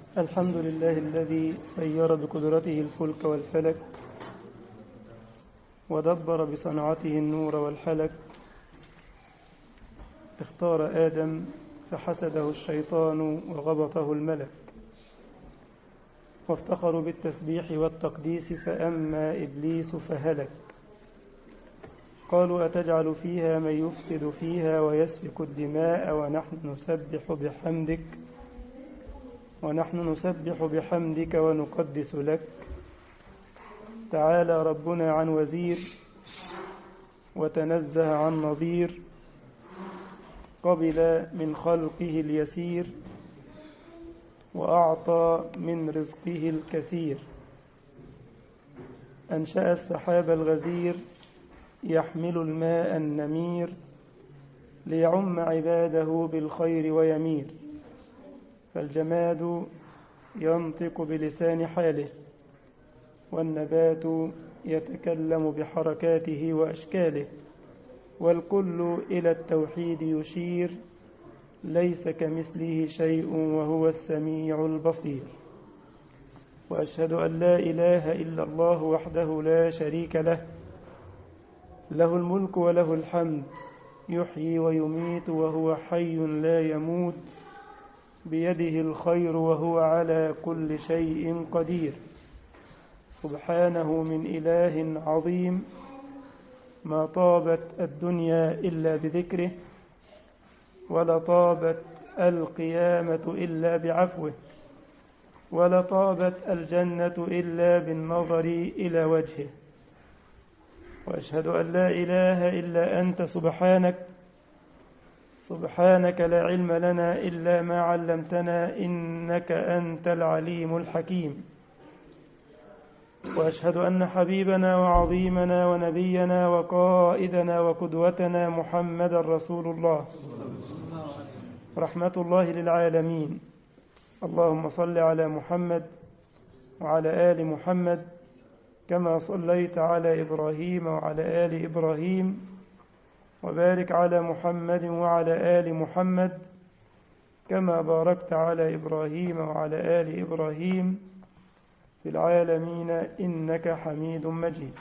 الحمد لله الذي سير بقدرته الفلك والفلك ودبر بصنعته النور والحلك اختار آدم فحسده الشيطان وغبطه الملك وافتخروا بالتسبيح والتقديس فأما إبليس فهلك قالوا أتجعل فيها من يفسد فيها ويسفك الدماء ونحن نسبح بحمدك ونحن نسبح بحمدك ونقدس لك تعالى ربنا عن وزير وتنزه عن نظير قبل من خلقه اليسير وأعطى من رزقه الكثير أنشأ السحاب الغزير يحمل الماء النمير ليعم عباده بالخير ويمير فالجماد ينطق بلسان حاله والنبات يتكلم بحركاته وأشكاله والكل إلى التوحيد يشير ليس كمثله شيء وهو السميع البصير وأشهد أن لا إله إلا الله وحده لا شريك له له الملك وله الحمد يحيي ويميت وهو حي لا يموت بيده الخير وهو على كل شيء قدير سبحانه من إله عظيم ما طابت الدنيا إلا بذكره ولا طابت القيامة إلا بعفوه ولا طابت الجنة إلا بالنظر إلى وجهه وأشهد أن لا إله إلا أنت سبحانك سبحانك لا علم لنا إلا ما علمتنا إنك أنت العليم الحكيم وأشهد أن حبيبنا وعظيمنا ونبينا وقائدنا وقدوتنا محمد رسول الله رحمة الله للعالمين اللهم صل على محمد وعلى آل محمد كما صليت على إبراهيم وعلى آل إبراهيم وبارك على محمد وعلى آل محمد كما باركت على إبراهيم وعلى آل إبراهيم في العالمين إنك حميد مجيد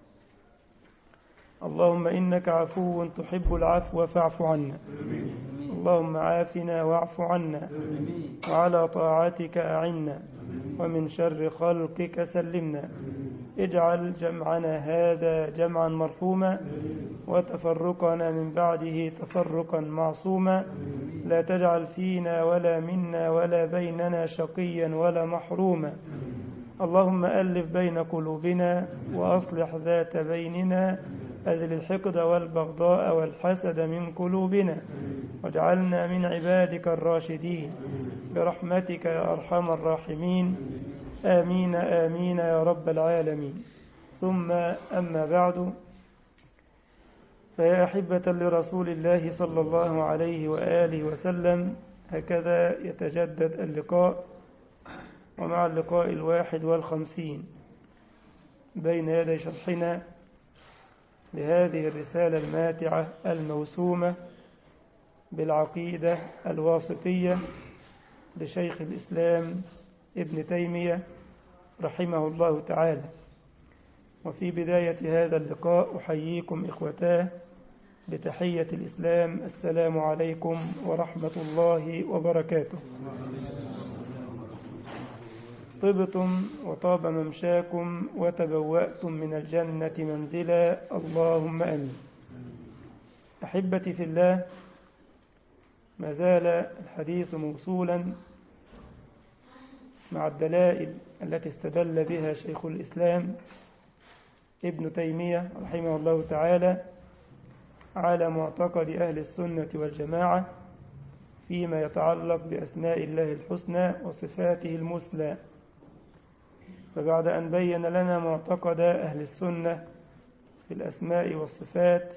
اللهم إنك عفو تحب العفو فاعف عنا اللهم عافنا واعف عنا وعلى طاعتك أعنا ومن شر خلقك سلمنا اجعل جمعنا هذا جمعا مرحوما وتفرقنا من بعده تفرقا معصوما لا تجعل فينا ولا منا ولا بيننا شقيا ولا محروما اللهم ألف بين قلوبنا وأصلح ذات بيننا أزل الحقد والبغضاء والحسد من قلوبنا واجعلنا من عبادك الراشدين برحمتك يا أرحم الراحمين آمين آمين يا رب العالمين ثم أما بعد فيا أحبة لرسول الله صلى الله عليه وآله وسلم هكذا يتجدد اللقاء ومع اللقاء الواحد والخمسين بين يدي شرحنا لهذه الرسالة الماتعة الموسومة بالعقيدة الواسطية لشيخ الإسلام ابن تيمية رحمه الله تعالى وفي بداية هذا اللقاء أحييكم إخوتاه بتحية الإسلام السلام عليكم ورحمة الله وبركاته طبتم وطاب ممشاكم وتبوأتم من الجنة منزلا اللهم أمين أحبتي في الله ما زال الحديث موصولا مع الدلائل التي استدل بها شيخ الإسلام ابن تيمية رحمه الله تعالى على معتقد أهل السنة والجماعة فيما يتعلق بأسماء الله الحسنى وصفاته المثلى فبعد أن بين لنا معتقد أهل السنة في الأسماء والصفات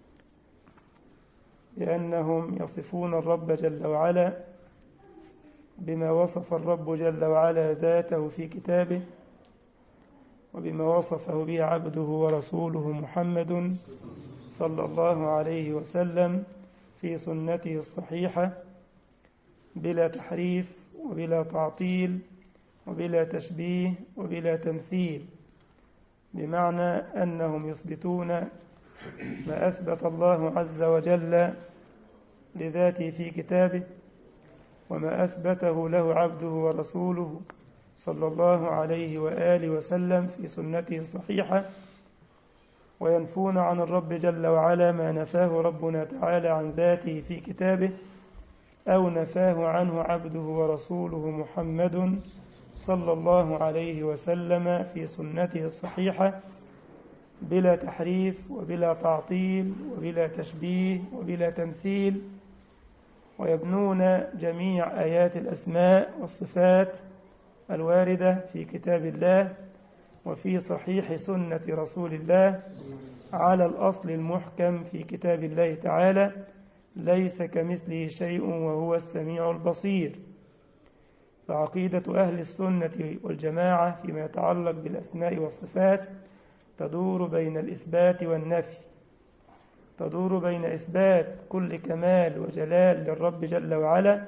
بأنهم يصفون الرب جل وعلا بما وصف الرب جل وعلا ذاته في كتابه وبما وصفه به عبده ورسوله محمد صلى الله عليه وسلم في سنته الصحيحة بلا تحريف وبلا تعطيل وبلا تشبيه وبلا تمثيل بمعنى أنهم يثبتون ما أثبت الله عز وجل لذاته في كتابه وما أثبته له عبده ورسوله صلى الله عليه وآله وسلم في سنته الصحيحة وينفون عن الرب جل وعلا ما نفاه ربنا تعالى عن ذاته في كتابه أو نفاه عنه عبده ورسوله محمد صلى الله عليه وسلم في سنته الصحيحة بلا تحريف وبلا تعطيل وبلا تشبيه وبلا تمثيل ويبنون جميع آيات الأسماء والصفات الواردة في كتاب الله وفي صحيح سنة رسول الله على الأصل المحكم في كتاب الله تعالى ليس كمثله شيء وهو السميع البصير فعقيدة أهل السنة والجماعة فيما يتعلق بالأسماء والصفات تدور بين الإثبات والنفي تدور بين إثبات كل كمال وجلال للرب جل وعلا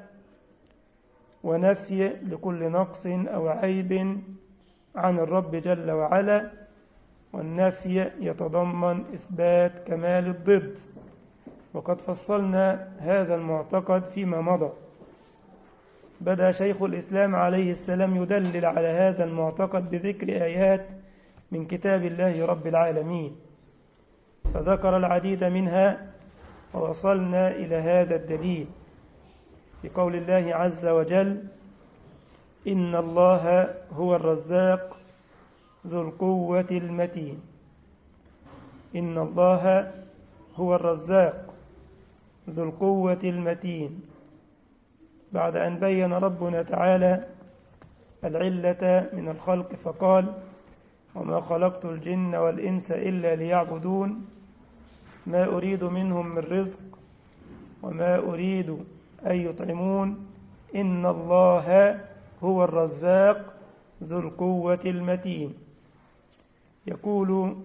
ونفي لكل نقص أو عيب عن الرب جل وعلا والنفي يتضمن إثبات كمال الضد وقد فصلنا هذا المعتقد فيما مضى بدأ شيخ الإسلام عليه السلام يدلل على هذا المعتقد بذكر آيات من كتاب الله رب العالمين فذكر العديد منها ووصلنا إلى هذا الدليل في قول الله عز وجل إن الله هو الرزاق ذو القوة المتين إن الله هو الرزاق ذو القوة المتين بعد أن بين ربنا تعالى العلة من الخلق فقال وما خلقت الجن والإنس إلا ليعبدون ما أريد منهم من رزق وما أريد أن يطعمون إن الله هو الرزاق ذو القوة المتين يقول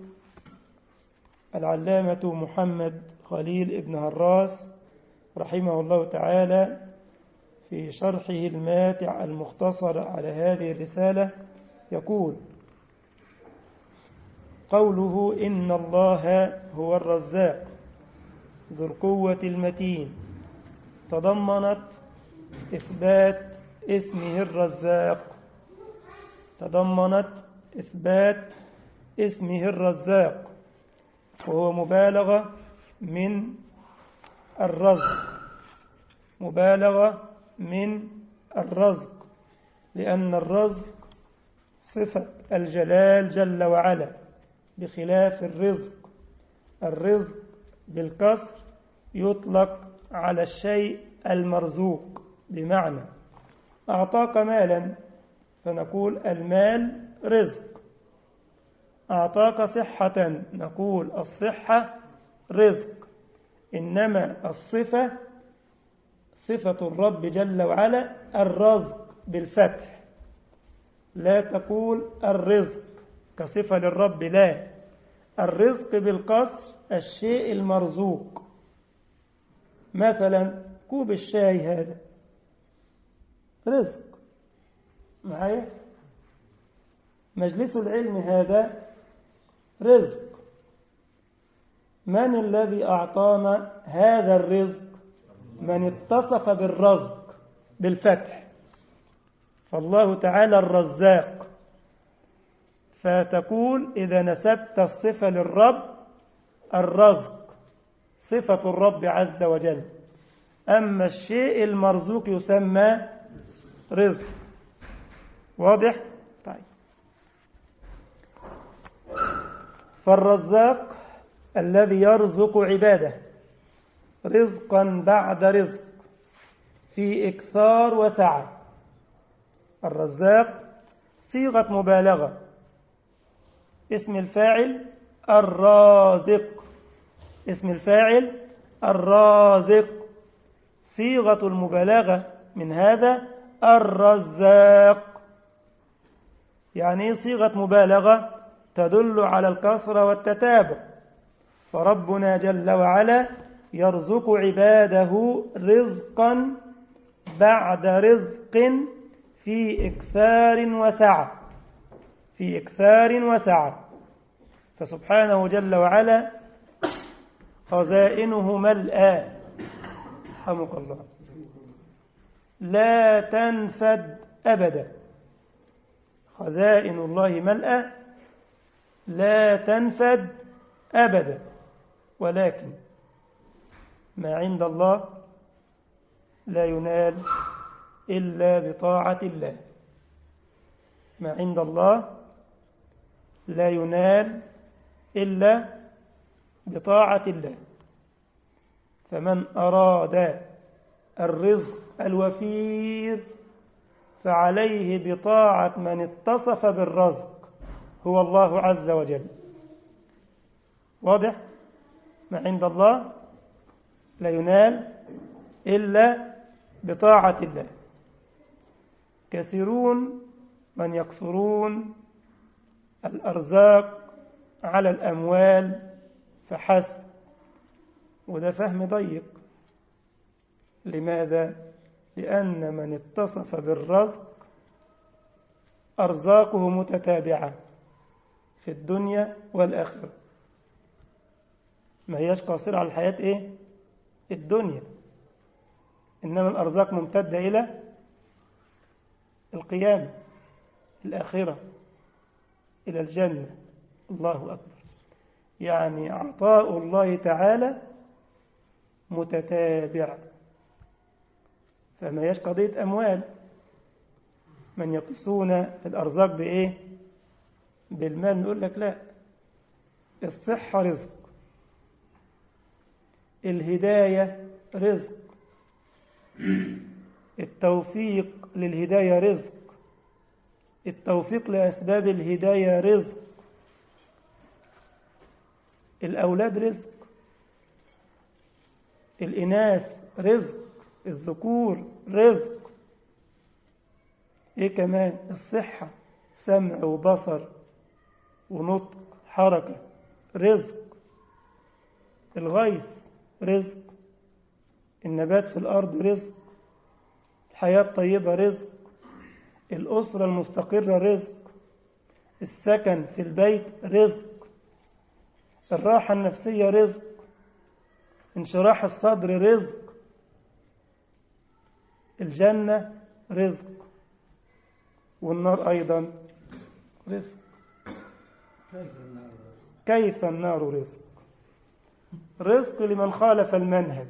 العلامة محمد خليل ابن هراس رحمه الله تعالى في شرحه الماتع المختصر على هذه الرسالة يقول قوله إن الله هو الرزاق ذو القوة المتين تضمنت إثبات اسمه الرزاق تضمنت إثبات اسمه الرزاق وهو مبالغة من الرزق مبالغة من الرزق لأن الرزق صفة الجلال جل وعلا بخلاف الرزق الرزق بالكسر يطلق على الشيء المرزوق بمعنى أعطاك مالا فنقول المال رزق أعطاك صحة نقول الصحة رزق إنما الصفة صفة الرب جل وعلا الرزق بالفتح لا تقول الرزق كصفة للرب لا الرزق بالقصر الشيء المرزوق مثلا كوب الشاي هذا رزق معايا مجلس العلم هذا رزق من الذي أعطانا هذا الرزق من اتصف بالرزق بالفتح فالله تعالى الرزاق فتقول إذا نسبت الصفة للرب الرزق صفة الرب عز وجل أما الشيء المرزوق يسمى رزق واضح؟ طيب فالرزاق الذي يرزق عباده رزقا بعد رزق في إكثار وسعة الرزاق صيغة مبالغة اسم الفاعل الرازق اسم الفاعل الرازق صيغة المبالغة من هذا الرزاق يعني صيغة مبالغة تدل على الكسرة والتتابع فربنا جل وعلا يرزق عباده رزقا بعد رزق في إكثار وسعة في إكثار وسعة فسبحانه جل وعلا خزائنه ملأى رحمك الله لا تنفد أبدا خزائن الله ملأى لا تنفد أبدا ولكن ما عند الله لا ينال إلا بطاعة الله ما عند الله لا ينال إلا بطاعة الله فمن أراد الرزق الوفير فعليه بطاعة من اتصف بالرزق هو الله عز وجل واضح ما عند الله لا ينال إلا بطاعة الله كثيرون من يقصرون الأرزاق على الأموال فحسب وده فهم ضيق لماذا؟ لأن من اتصف بالرزق أرزاقه متتابعة في الدنيا والآخرة ما هياش قاصرة على الحياة إيه؟ الدنيا إنما الأرزاق ممتدة إلى القيامة الآخرة إلى الجنة الله أكبر يعني عطاء الله تعالى متتابع فما هياش قضية أموال من يقصون الأرزاق بإيه بالمال نقول لك لا الصحة رزق الهداية رزق التوفيق للهداية رزق التوفيق لأسباب الهداية رزق الأولاد رزق الإناث رزق الذكور رزق إيه كمان الصحة سمع وبصر ونطق حركة رزق الغيث رزق النبات في الأرض رزق الحياة الطيبة رزق الأسرة المستقرة رزق السكن في البيت رزق الراحة النفسية رزق انشراح الصدر رزق الجنة رزق والنار أيضا رزق كيف النار رزق رزق لمن خالف المنهج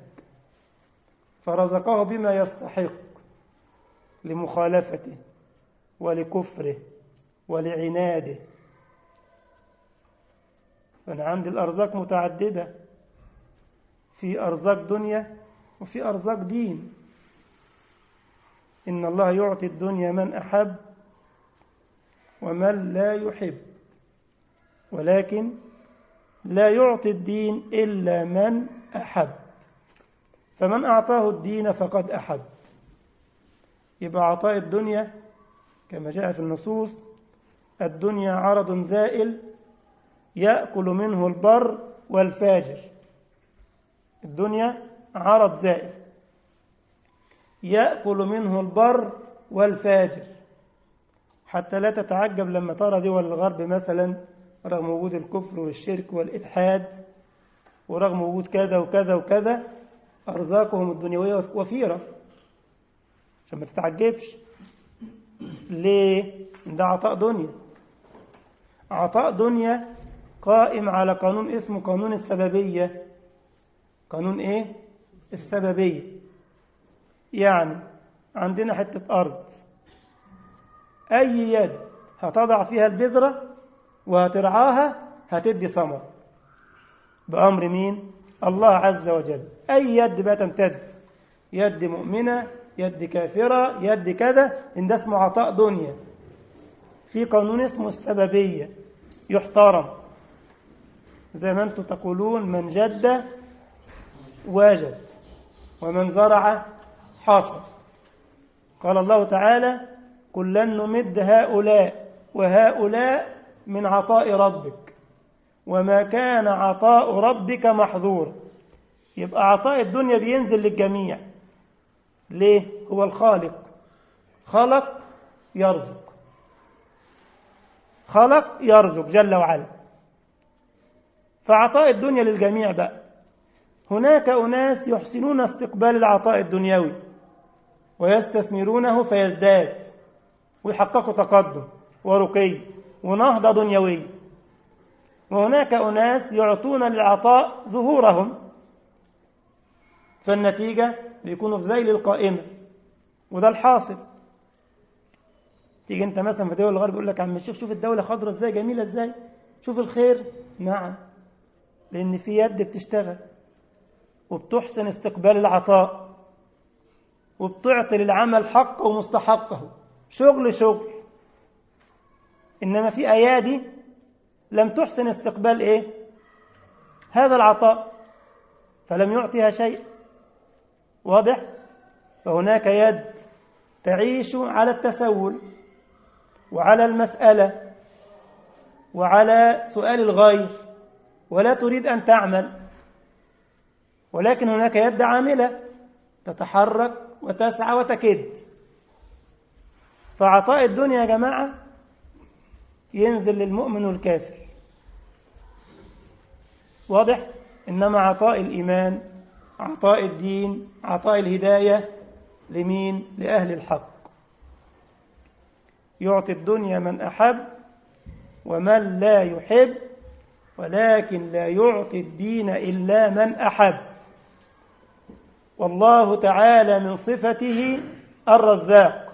فرزقه بما يستحق لمخالفته ولكفره ولعناده فأنا عندي الأرزاق متعددة في أرزاق دنيا وفي أرزاق دين إن الله يعطي الدنيا من أحب ومن لا يحب ولكن لا يعطي الدين إلا من أحب فمن أعطاه الدين فقد أحب يبقى عطاء الدنيا كما جاء في النصوص الدنيا عرض زائل يأكل منه البر والفاجر الدنيا عرض زائل يأكل منه البر والفاجر حتى لا تتعجب لما ترى دول الغرب مثلا رغم وجود الكفر والشرك والإلحاد ورغم وجود كذا وكذا وكذا أرزاقهم الدنيوية وفيرة عشان ما تتعجبش ليه؟ ده عطاء دنيا عطاء دنيا قائم على قانون اسمه قانون السببية قانون ايه؟ السببية يعني عندنا حتة أرض أي يد هتضع فيها البذرة وهترعاها هتدي ثمر بأمر مين؟ الله عز وجل أي يد بقى تمتد يد مؤمنة يد كافرة يد كذا إن ده اسمه عطاء دنيا في قانون اسمه السببية يحترم زي ما أنتم تقولون من جد واجد ومن زرع حاصد قال الله تعالى قل لن نمد هؤلاء وهؤلاء من عطاء ربك وما كان عطاء ربك محظور يبقى عطاء الدنيا بينزل للجميع ليه هو الخالق خلق يرزق خلق يرزق جل وعلا فعطاء الدنيا للجميع بقى هناك أناس يحسنون استقبال العطاء الدنيوي ويستثمرونه فيزداد ويحققوا تقدم ورقي ونهضة دنيوية وهناك أناس يعطون للعطاء ظهورهم فالنتيجة بيكونوا في ذيل القائمة وده الحاصل تيجي انت مثلا في دول الغرب يقول لك عم الشيخ شوف الدولة خضرة ازاي جميلة ازاي شوف الخير نعم لأن في يد بتشتغل وبتحسن استقبال العطاء وبتعطي للعمل حقه ومستحقه شغل شغل إنما في أيادي لم تحسن استقبال إيه هذا العطاء فلم يعطيها شيء واضح فهناك يد تعيش على التسول وعلى المسألة وعلى سؤال الغير ولا تريد أن تعمل ولكن هناك يد عاملة تتحرك وتسعى وتكد فعطاء الدنيا يا جماعة ينزل للمؤمن والكافر واضح إنما عطاء الإيمان عطاء الدين عطاء الهداية لمين لأهل الحق يعطي الدنيا من أحب ومن لا يحب ولكن لا يعطي الدين إلا من أحب والله تعالى من صفته الرزاق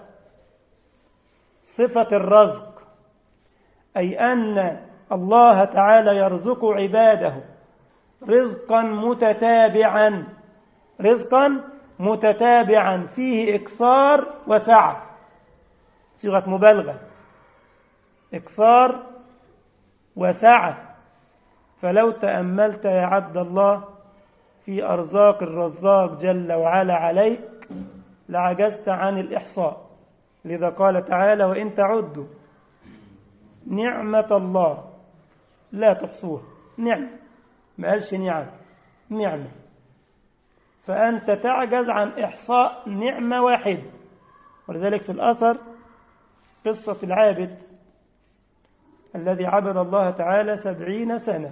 صفة الرزق أي أن الله تعالى يرزق عباده رزقا متتابعا رزقا متتابعا فيه إكثار وسعة صيغة مبالغة إكثار وسعة فلو تأملت يا عبد الله في أرزاق الرزاق جل وعلا عليك لعجزت عن الإحصاء لذا قال تعالى وإن تعدوا نعمة الله لا تحصوها نعمة ما قالش نعم نعمة فأنت تعجز عن إحصاء نعمة واحدة ولذلك في الأثر قصة العابد الذي عبد الله تعالى سبعين سنة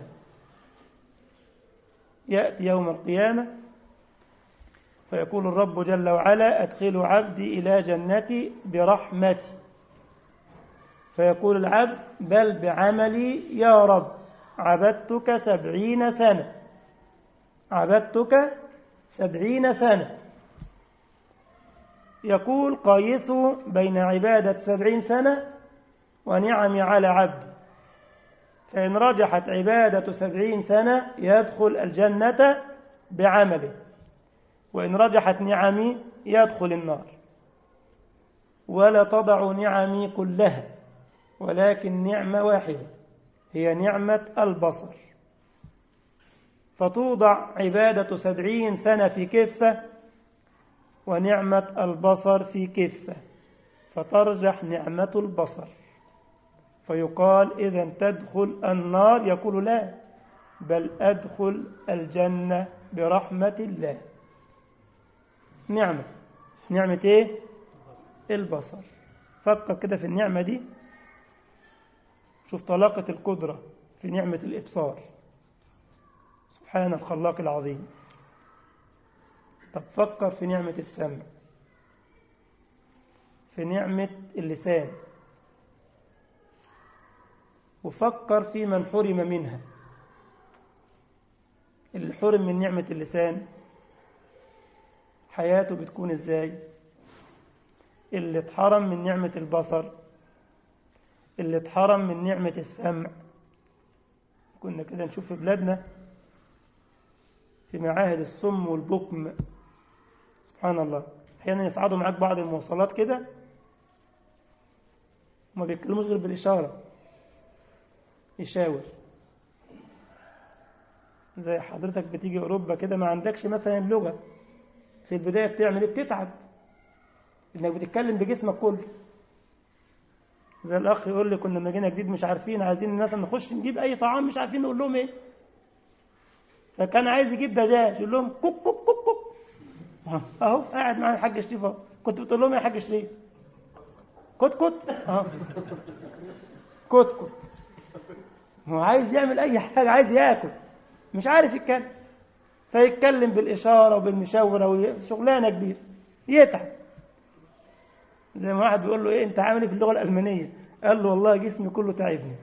يأتي يوم القيامة فيقول الرب جل وعلا أدخل عبدي إلى جنتي برحمتي فيقول العبد بل بعملي يا رب عبدتك سبعين سنة عبدتك سبعين سنة يقول قيسوا بين عبادة سبعين سنة ونعمي على عبدي فإن رجحت عبادة سبعين سنة يدخل الجنة بعمله وإن رجحت نعمي يدخل النار ولا تضع نعمي كلها ولكن نعمة واحدة هي نعمة البصر فتوضع عبادة سبعين سنة في كفة ونعمة البصر في كفة فترجح نعمة البصر فيقال إذا تدخل النار يقول لا بل أدخل الجنة برحمة الله نعمة نعمة إيه؟ البصر فكر كده في النعمة دي شوف طلاقة القدرة في نعمة الإبصار سبحان الخلاق العظيم طب فكر في نعمة السمع في نعمة اللسان وفكر في من حرم منها اللي حرم من نعمة اللسان حياته بتكون ازاي اللي اتحرم من نعمة البصر اللي اتحرم من نعمة السمع كنا كده نشوف في بلادنا في معاهد الصم والبكم سبحان الله احيانا يصعدوا معاك بعض المواصلات كده وما بيتكلموش غير بالإشارة يشاور زي حضرتك بتيجي أوروبا كده ما عندكش مثلا اللغة في البداية بتعمل ايه بتتعب انك بتتكلم بجسمك كله زي الاخ يقول لي كنا لما جينا جديد مش عارفين عايزين مثلا نخش نجيب اي طعام مش عارفين نقول لهم ايه فكان عايز يجيب دجاج يقول لهم كوك كوك كوك كوك اهو قاعد معانا الحاج شريف اهو كنت بتقول لهم يا حاج شريف كت كت اه كت كت هو عايز يعمل اي حاجه عايز ياكل مش عارف يتكلم فيتكلم بالاشاره وبالمشاوره وشغلانه كبيره يتعب زي ما واحد بيقول له ايه انت عامل ايه في اللغه الالمانيه قال له والله جسمي كله تعبني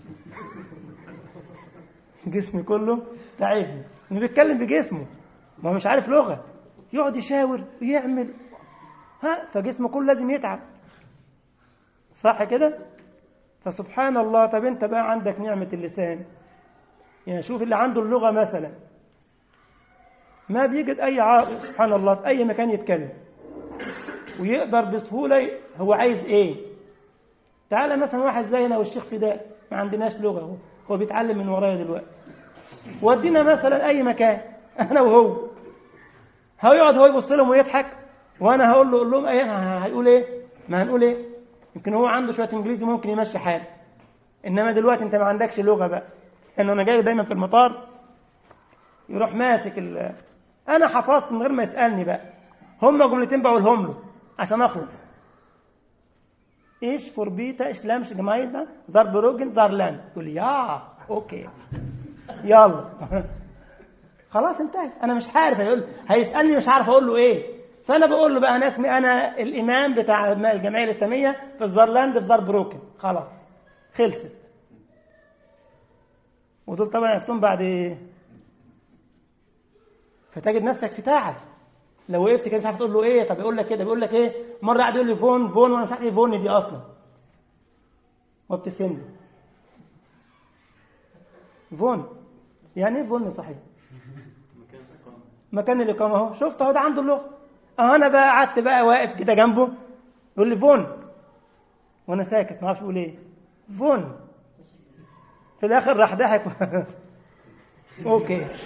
جسمي كله تعبني انه بيتكلم بجسمه ما هو مش عارف لغه يقعد يشاور ويعمل ها فجسمه كله لازم يتعب صح كده فسبحان الله طب انت بقى عندك نعمه اللسان يعني شوف اللي عنده اللغه مثلا ما بيجد اي عائق سبحان الله في اي مكان يتكلم ويقدر بسهوله هو عايز ايه تعالى مثلا واحد زينا والشيخ فداء ما عندناش لغه هو, هو بيتعلم من ورايا دلوقتي ودينا مثلا اي مكان انا وهو هيقعد هو يبص لهم ويضحك وانا هقول له قول لهم ايه هيقول ايه ما هنقول ايه يمكن هو عنده شويه انجليزي ممكن يمشي حاله انما دلوقتي انت ما عندكش لغه بقى لانه انا جاي دايما في المطار يروح ماسك ال انا حفظت من غير ما يسالني بقى هم جملتين بقولهم له عشان اخلص ايش فوربيتا ايش لامش جمايدا زار بروجن زار لاند تقول يا اوكي يلا خلاص انتهت انا مش عارف هيقول هيسالني مش عارف اقول له ايه فانا بقول له بقى انا اسمي انا الامام بتاع الجمعيه الاسلاميه في الزارلاند في زار بروكن خلاص خلصت ودول طبعا عرفتهم بعد ايه فتجد نفسك في تعب لو وقفت كده مش عارف تقول له ايه طب يقول لك كده بيقول لك ايه مره قاعد يقول لي فون فون وانا مش عارف ايه فون دي اصلا وابتسم له فون يعني ايه فون صحيح مكان الاقامه اهو شفت اهو ده عنده اللغه اه انا بقى قعدت بقى واقف كده جنبه يقول لي فون وانا ساكت ما اعرفش اقول ايه فون في الاخر راح ضحك اوكي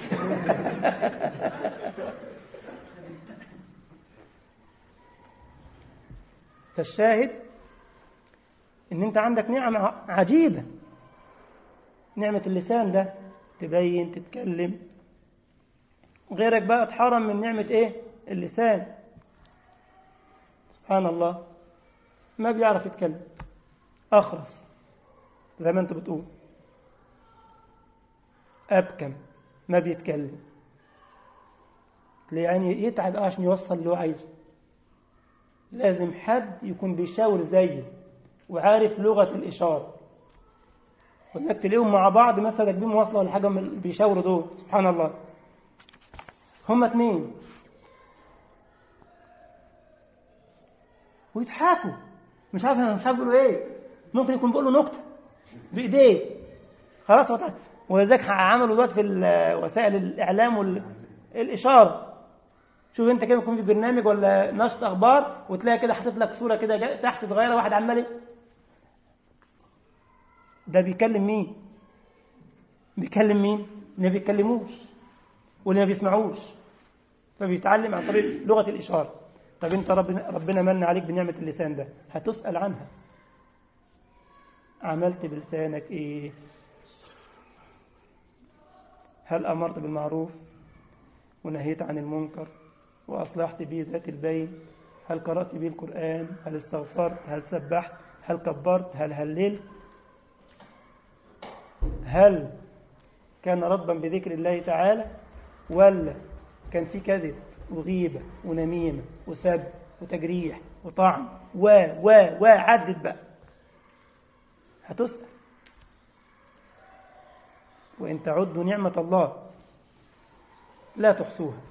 فالشاهد ان انت عندك نعمة عجيبة نعمة اللسان ده تبين تتكلم غيرك بقى اتحرم من نعمة ايه اللسان سبحان الله ما بيعرف يتكلم أخرس زي ما أنت بتقول أبكم ما بيتكلم يعني يتعب عشان يوصل اللي هو عايزه لازم حد يكون بيشاور زيه وعارف لغة الإشارة ولذلك تلاقيهم مع بعض مثلا راكبين مواصلة ولا حاجة بيشاوروا دول سبحان الله هما اتنين ويضحكوا مش عارف مش عارف بيقولوا ايه ممكن يكون بيقولوا نكته بايديه خلاص هو ولذلك عملوا دلوقتي في وسائل الاعلام والاشاره شوف انت كده يكون في برنامج ولا نشر اخبار وتلاقي كده حاطط لك صوره كده تحت صغيره واحد عمال ده بيكلم مين بيكلم مين اللي ما بيتكلموش واللي ما بيسمعوش فبيتعلم عن طريق لغه الاشاره طب انت ربنا ربنا من عليك بنعمه اللسان ده هتسال عنها عملت بلسانك ايه هل امرت بالمعروف ونهيت عن المنكر واصلحت به ذات البين هل قرات به القران هل استغفرت هل سبحت هل كبرت هل هللت هل كان رطبا بذكر الله تعالى ولا كان في كذب وغيبة ونميمة وسب وتجريح وطعن و و و عدد بقى هتسأل وإن تعدوا نعمة الله لا تحصوها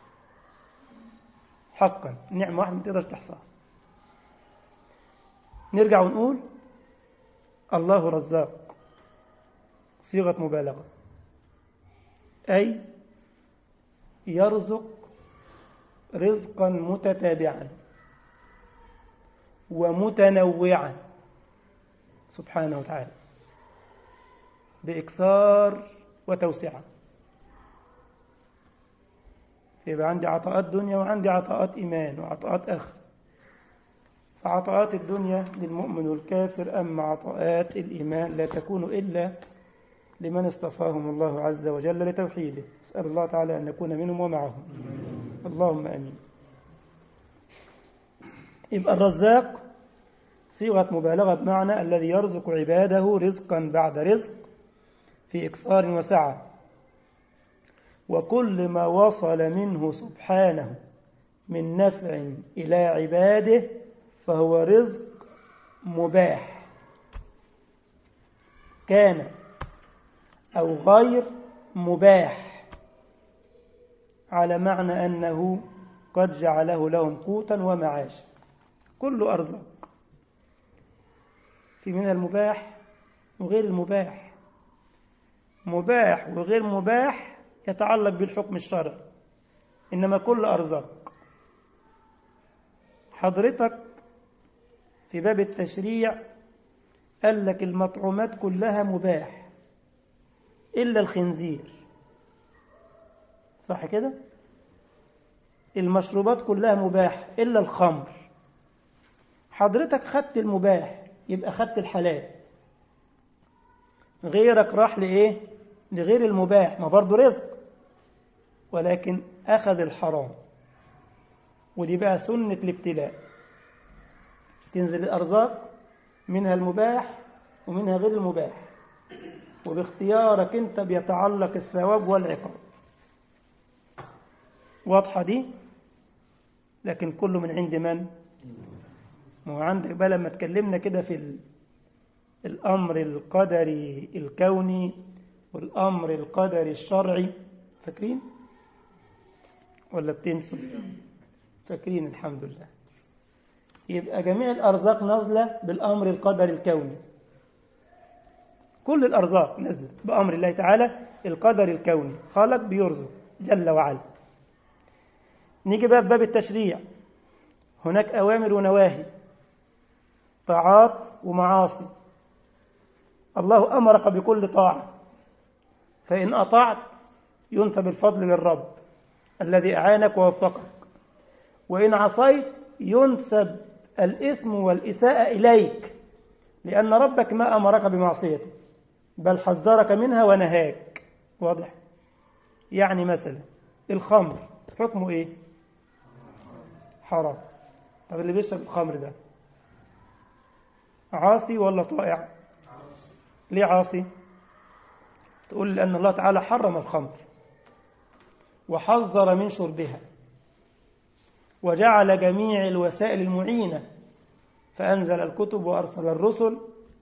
حقا نعمة واحدة ما تقدرش تحصاها نرجع ونقول الله رزاق صيغة مبالغة أي يرزق رزقا متتابعا ومتنوعا سبحانه وتعالى بإكثار وتوسعة يبقى عندي عطاءات دنيا وعندي عطاءات إيمان وعطاءات آخر فعطاءات الدنيا للمؤمن والكافر أما عطاءات الإيمان لا تكون إلا لمن اصطفاهم الله عز وجل لتوحيده أسأل الله تعالى أن نكون منهم ومعهم اللهم أمين يبقى الرزاق صيغة مبالغة بمعنى الذي يرزق عباده رزقا بعد رزق في إكثار وسعة وكل ما وصل منه سبحانه من نفع إلى عباده فهو رزق مباح كان أو غير مباح على معنى أنه قد جعله لهم قوتا ومعاشا كل أرزاق في منها المباح وغير المباح مباح وغير مباح يتعلق بالحكم الشرعي إنما كل أرزاق حضرتك في باب التشريع قال لك المطعومات كلها مباح إلا الخنزير صح كده المشروبات كلها مباح إلا الخمر حضرتك خدت المباح يبقى خدت الحلال غيرك راح لإيه لغير المباح ما برضه رزق ولكن أخذ الحرام ودي بقى سنة الابتلاء تنزل الأرزاق منها المباح ومنها غير المباح وباختيارك انت بيتعلق الثواب والعقاب واضحة دي لكن كله من عند من ما هو عندك بقى لما اتكلمنا كده في الأمر القدري الكوني والأمر القدري الشرعي فاكرين ولا بتنسوا فاكرين الحمد لله يبقى جميع الأرزاق نازلة بالأمر القدري الكوني كل الأرزاق نازلة بأمر الله تعالى القدر الكوني خالق بيرزق جل وعلا نيجي بقى في باب التشريع هناك أوامر ونواهي طاعات ومعاصي الله أمرك بكل طاعة فإن أطعت ينسب الفضل للرب الذي أعانك ووفقك وإن عصيت ينسب الإثم والإساءة إليك لأن ربك ما أمرك بمعصيته بل حذرك منها ونهاك واضح يعني مثلا الخمر حكمه إيه حرام طب اللي بيشرب الخمر ده عاصي ولا طائع ليه عاصي تقول لأن الله تعالى حرم الخمر وحذر من شربها وجعل جميع الوسائل المعينة فأنزل الكتب وأرسل الرسل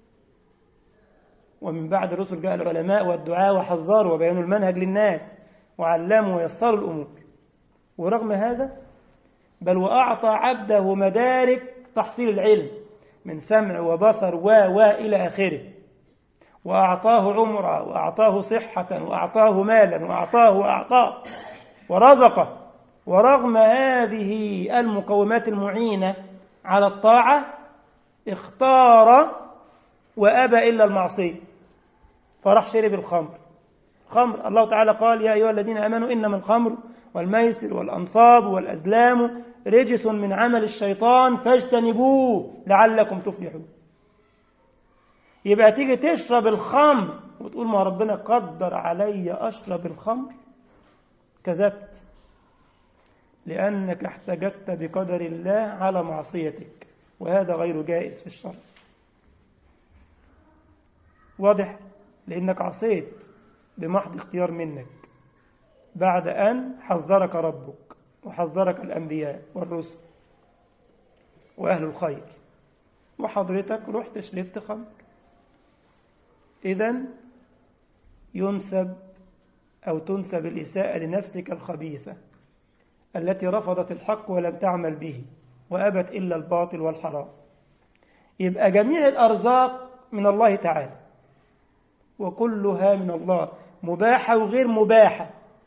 ومن بعد الرسل جاء العلماء والدعاء وحذروا وبينوا المنهج للناس وعلموا ويسروا الأمور ورغم هذا بل وأعطى عبده مدارك تحصيل العلم من سمع وبصر و و إلى آخره وأعطاه عمرا وأعطاه صحة وأعطاه مالا وأعطاه وأعطاه ورزقه ورغم هذه المقومات المعينة على الطاعة اختار وأبى إلا المعصية فراح شرب الخمر خمر الله تعالى قال يا أيها الذين أمنوا إنما الخمر والميسر والأنصاب والأزلام رجس من عمل الشيطان فاجتنبوه لعلكم تفلحون يبقى تيجي تشرب الخمر وتقول ما ربنا قدر علي أشرب الخمر كذبت لأنك احتججت بقدر الله على معصيتك وهذا غير جائز في الشرع واضح لأنك عصيت بمحض اختيار منك بعد أن حذرك ربك وحذرك الأنبياء والرسل وأهل الخير وحضرتك رحت شربت خمر إذا ينسب أو تنسب الإساءة لنفسك الخبيثة التي رفضت الحق ولم تعمل به وأبت إلا الباطل والحرام يبقى جميع الأرزاق من الله تعالى وكلها من الله مباحة وغير مباحة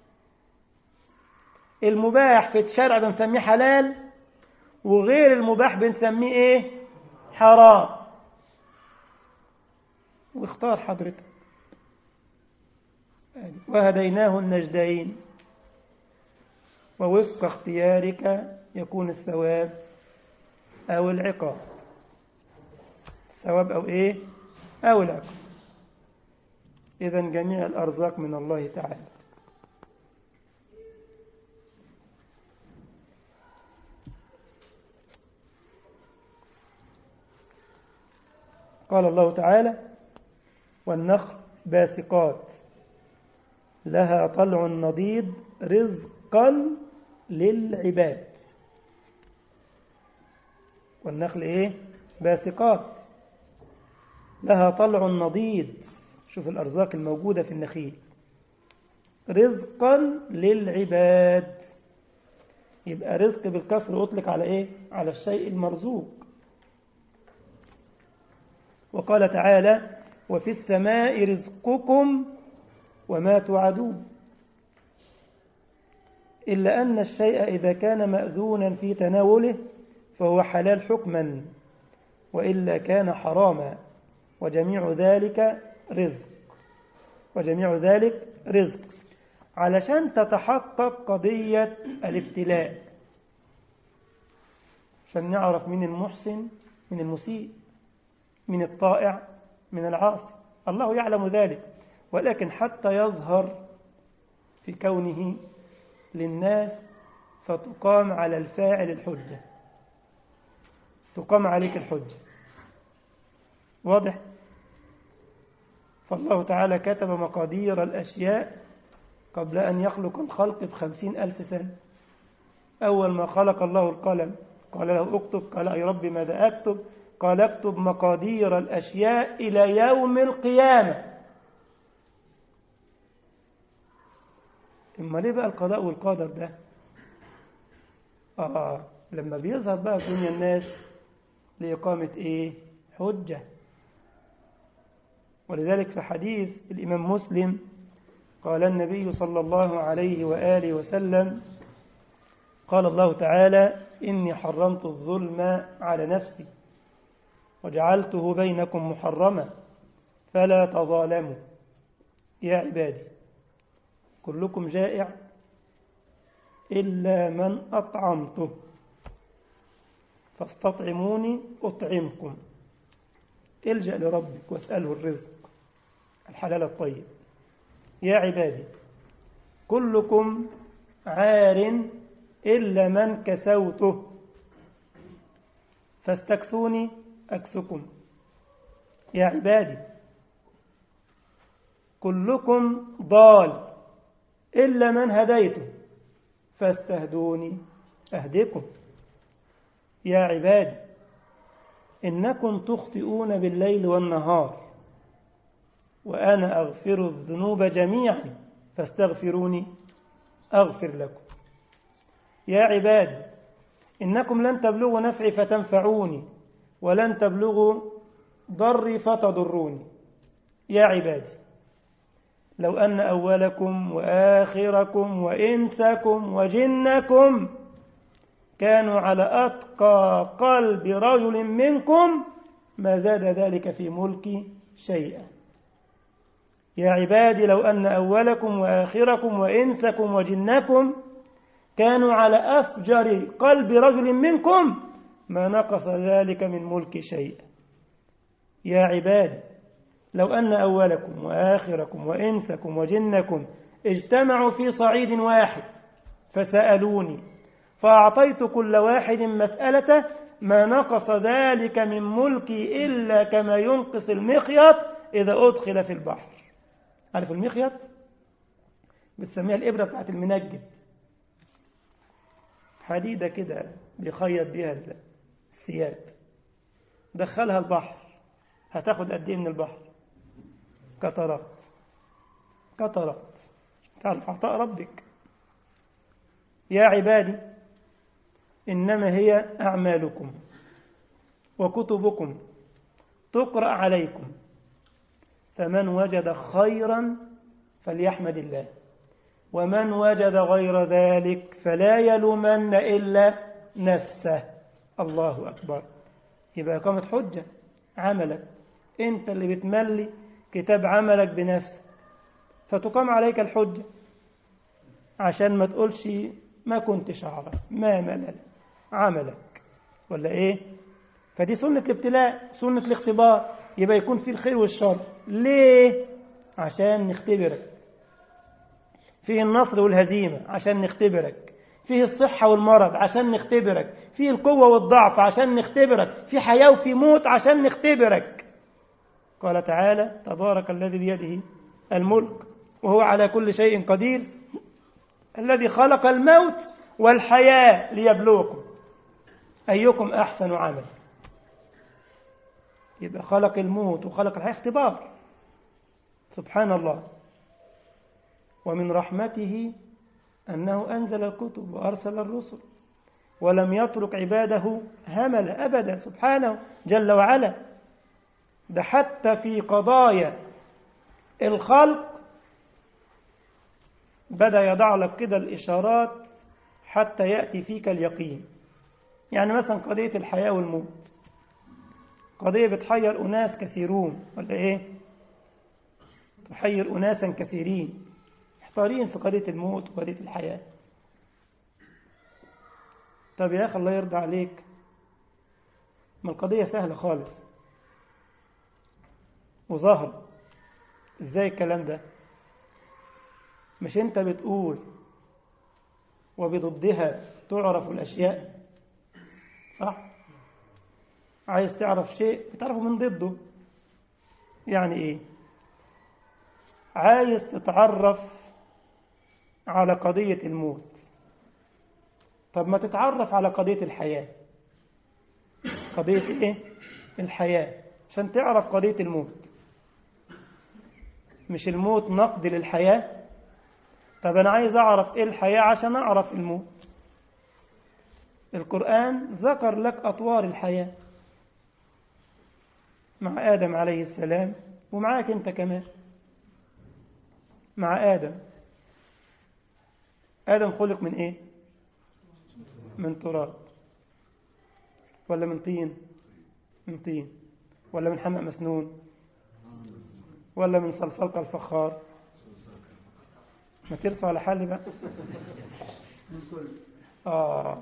المباح في الشرع بنسميه حلال وغير المباح بنسميه ايه حرام واختار حضرتك وهديناه النجدين ووفق اختيارك يكون الثواب أو العقاب الثواب أو إيه أو العقاب إذا جميع الأرزاق من الله تعالى قال الله تعالى والنخل باسقات لها طلع نضيد رزقا للعباد والنخل ايه باسقات لها طلع نضيد شوف الأرزاق الموجودة في النخيل رزقا للعباد يبقى رزق بالكسر أطلق على إيه؟ على الشيء المرزوق وقال تعالى وفي السماء رزقكم وما توعدون إلا أن الشيء إذا كان مأذونا في تناوله فهو حلال حكما وإلا كان حراما وجميع ذلك رزق وجميع ذلك رزق علشان تتحقق قضية الابتلاء عشان نعرف من المحسن من المسيء من الطائع من العاصي الله يعلم ذلك ولكن حتى يظهر في كونه للناس فتقام على الفاعل الحجة تقام عليك الحجة واضح فالله تعالى كتب مقادير الأشياء قبل أن يخلق الخلق بخمسين ألف سنة أول ما خلق الله القلم قال له اكتب قال أي رب ماذا أكتب قال اكتب مقادير الأشياء إلى يوم القيامة إما ليه بقى القضاء والقدر ده آه لما بيظهر بقى في دنيا الناس لإقامة إيه حجة ولذلك في حديث الإمام مسلم قال النبي صلى الله عليه وآله وسلم قال الله تعالى إني حرمت الظلم على نفسي وجعلته بينكم محرما فلا تظالموا يا عبادي كلكم جائع إلا من أطعمته فاستطعموني أطعمكم الجأ لربك واسأله الرزق الحلال الطيب يا عبادي كلكم عار إلا من كسوته فاستكسوني أكسكم يا عبادي كلكم ضال إلا من هديته فاستهدوني أهدكم يا عبادي إنكم تخطئون بالليل والنهار وأنا أغفر الذنوب جميعا فاستغفروني أغفر لكم يا عبادي إنكم لن تبلغوا نفعي فتنفعوني ولن تبلغوا ضري فتضروني يا عبادي لو أن أولكم وآخركم وإنسكم وجنكم كانوا على أتقى قلب رجل منكم ما زاد ذلك في ملكي شيئا يا عبادي لو أن أولكم وآخركم وإنسكم وجنكم كانوا على أفجر قلب رجل منكم ما نقص ذلك من ملك شيئا يا عبادي لو أن أولكم وآخركم وإنسكم وجنكم اجتمعوا في صعيد واحد فسألوني فأعطيت كل واحد مسألته ما نقص ذلك من ملكي إلا كما ينقص المخيط إذا أدخل في البحر عارف المخيط بتسميها الإبرة بتاعت المنجد حديدة كده بيخيط بيها الثياب دخلها البحر هتاخد قد ايه من البحر قطرات قطرات تعرف عطاء ربك يا عبادي إنما هي أعمالكم وكتبكم تقرأ عليكم فمن وجد خيرا فليحمد الله ومن وجد غير ذلك فلا يلومن إلا نفسه الله أكبر يبقى قامت حجة عملك أنت اللي بتملي كتاب عملك بنفسك فتقام عليك الحجة عشان ما تقولش ما كنتش أعرف ما ملل عملك ولا إيه فدي سنة الابتلاء سنة الاختبار يبقى يكون في الخير والشر ليه عشان نختبرك فيه النصر والهزيمة عشان نختبرك فيه الصحة والمرض عشان نختبرك فيه القوة والضعف عشان نختبرك في حياة وفي موت عشان نختبرك قال تعالى تبارك الذي بيده الملك وهو على كل شيء قدير الذي خلق الموت والحياة ليبلوكم أيكم أحسن عمل يبقى خلق الموت وخلق الحياة اختبار سبحان الله ومن رحمته أنه أنزل الكتب وأرسل الرسل ولم يترك عباده همل أبدا سبحانه جل وعلا ده حتى في قضايا الخلق بدأ يضع لك كده الإشارات حتى يأتي فيك اليقين يعني مثلا قضية الحياة والموت قضية بتحير أناس كثيرون ولا إيه تحير أناسا كثيرين محتارين في قضية الموت وقضية الحياة طب يا أخي الله يرضى عليك ما القضية سهلة خالص وظاهرة ازاي الكلام ده مش انت بتقول وبضدها تعرف الأشياء صح عايز تعرف شيء بتعرفه من ضده يعني ايه عايز تتعرف على قضية الموت طب ما تتعرف على قضية الحياة قضية ايه الحياة عشان تعرف قضية الموت مش الموت نقد للحياة طب أنا عايز أعرف إيه الحياة عشان أعرف الموت القرآن ذكر لك أطوار الحياة مع آدم عليه السلام ومعاك أنت كمان مع آدم آدم خلق من إيه؟ من تراب ولا من طين؟ من طين ولا من حمأ مسنون ولا من صلصال كالفخار ما ترسوا على حالي بقى آه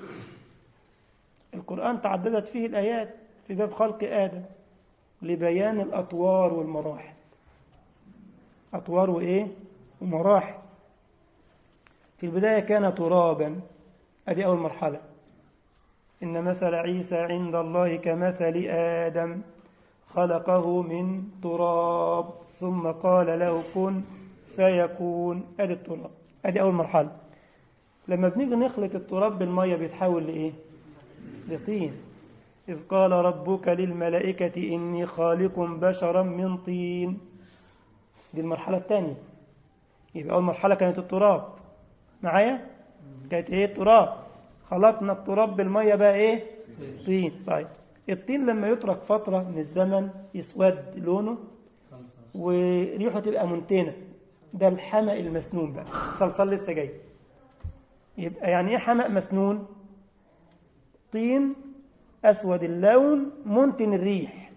القرآن تعددت فيه الآيات في باب خلق آدم لبيان الأطوار والمراحل أطوار وإيه ومراحل في البداية كان ترابا أدي أول مرحلة إن مثل عيسى عند الله كمثل آدم خلقه من تراب ثم قال له كن فيكون أدي التراب أدي أول مرحلة لما بنيجي نخلط التراب بالمية بيتحول لإيه لطين إذ قال ربك للملائكة إني خالق بشرا من طين دي المرحلة الثانية يبقى أول مرحلة كانت التراب معايا كانت إيه التراب خلطنا التراب بالمية بقى إيه طين طيب الطين لما يترك فترة من الزمن يسود لونه وريحه تبقى منتنة ده الحمأ المسنون بقى صلصال لسه جاي يبقى يعني ايه حمأ مسنون طين أسود اللون منتن الريح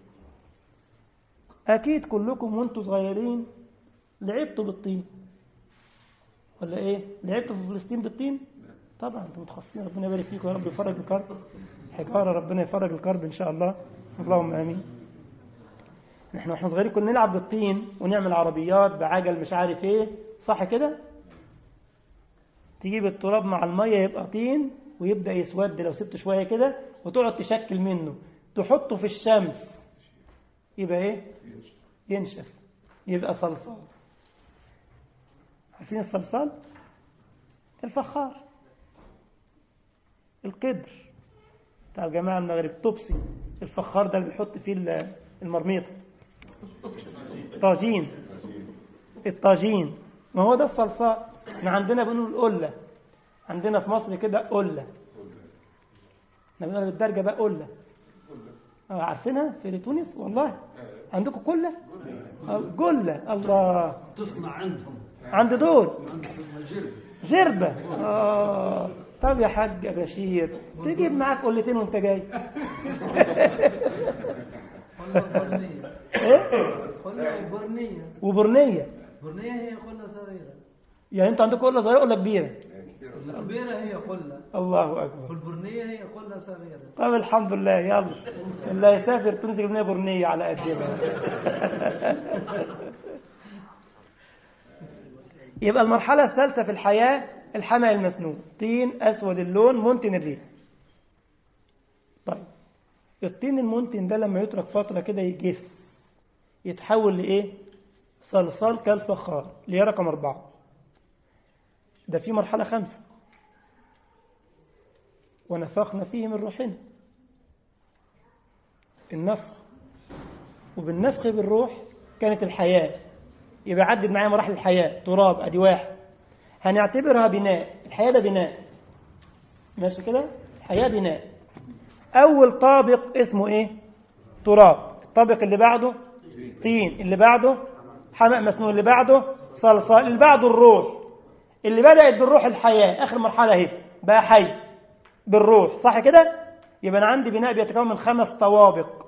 أكيد كلكم وانتوا صغيرين لعبتوا بالطين ولا ايه لعبتوا في فلسطين بالطين طبعا انتوا متخصصين ربنا يبارك فيكم يا رب يفرج الكرب حجاره ربنا يفرج الكرب ان شاء الله اللهم امين نحن واحنا صغيرين كنا نلعب بالطين ونعمل عربيات بعجل مش عارف ايه صح كده تجيب التراب مع الميه يبقى طين ويبدا يسود لو سبته شويه كده وتقعد تشكل منه تحطه في الشمس يبقى ايه ينشف يبقى صلصال عارفين الصلصال الفخار القدر بتاع الجماعة المغرب توبسي الفخار ده اللي بيحط فيه المرميطة طاجين الطاجين ما هو ده الصلصال احنا عندنا بنقول قلة عندنا في مصر كده قلة احنا بنقول بالدرجة بقى قلة اه عارفينها في تونس والله عندكم قلة قلة الله تصنع عندهم عند دول عندهم جربة آه. طب يا حاج بشير تجيب معاك قلتين وانت جاي قلة برنية ايه قلة برنية وبرنية برنية هي قلة صغيرة يعني انت عندك قله صغيره ولا كبيره الكبيرة هي قلة الله اكبر والبرنية هي قلة صغيرة طب الحمد لله يلا اللي هيسافر تونس يجيب لنا برنيه على قدنا يبقى المرحلة الثالثة في الحياة الحمى المسنون طين أسود اللون منتن الريح طيب الطين المنتن ده لما يترك فترة كده يجف يتحول لإيه صلصال كالفخار اللي هي رقم أربعة ده في مرحلة خمسة ونفخنا فيه من روحنا النفخ وبالنفخ بالروح كانت الحياة يبقى عدد معايا مراحل الحياة تراب أدي واحد هنعتبرها بناء الحياة ده بناء ماشي كده الحياة بناء أول طابق اسمه إيه تراب الطابق اللي بعده طين اللي بعده حمأ مسنون اللي بعده صلصال اللي بعده الروح اللي بدأت بالروح الحياة آخر مرحلة اهي بقى حي بالروح صح كده يبقى أنا عندي بناء بيتكون من خمس طوابق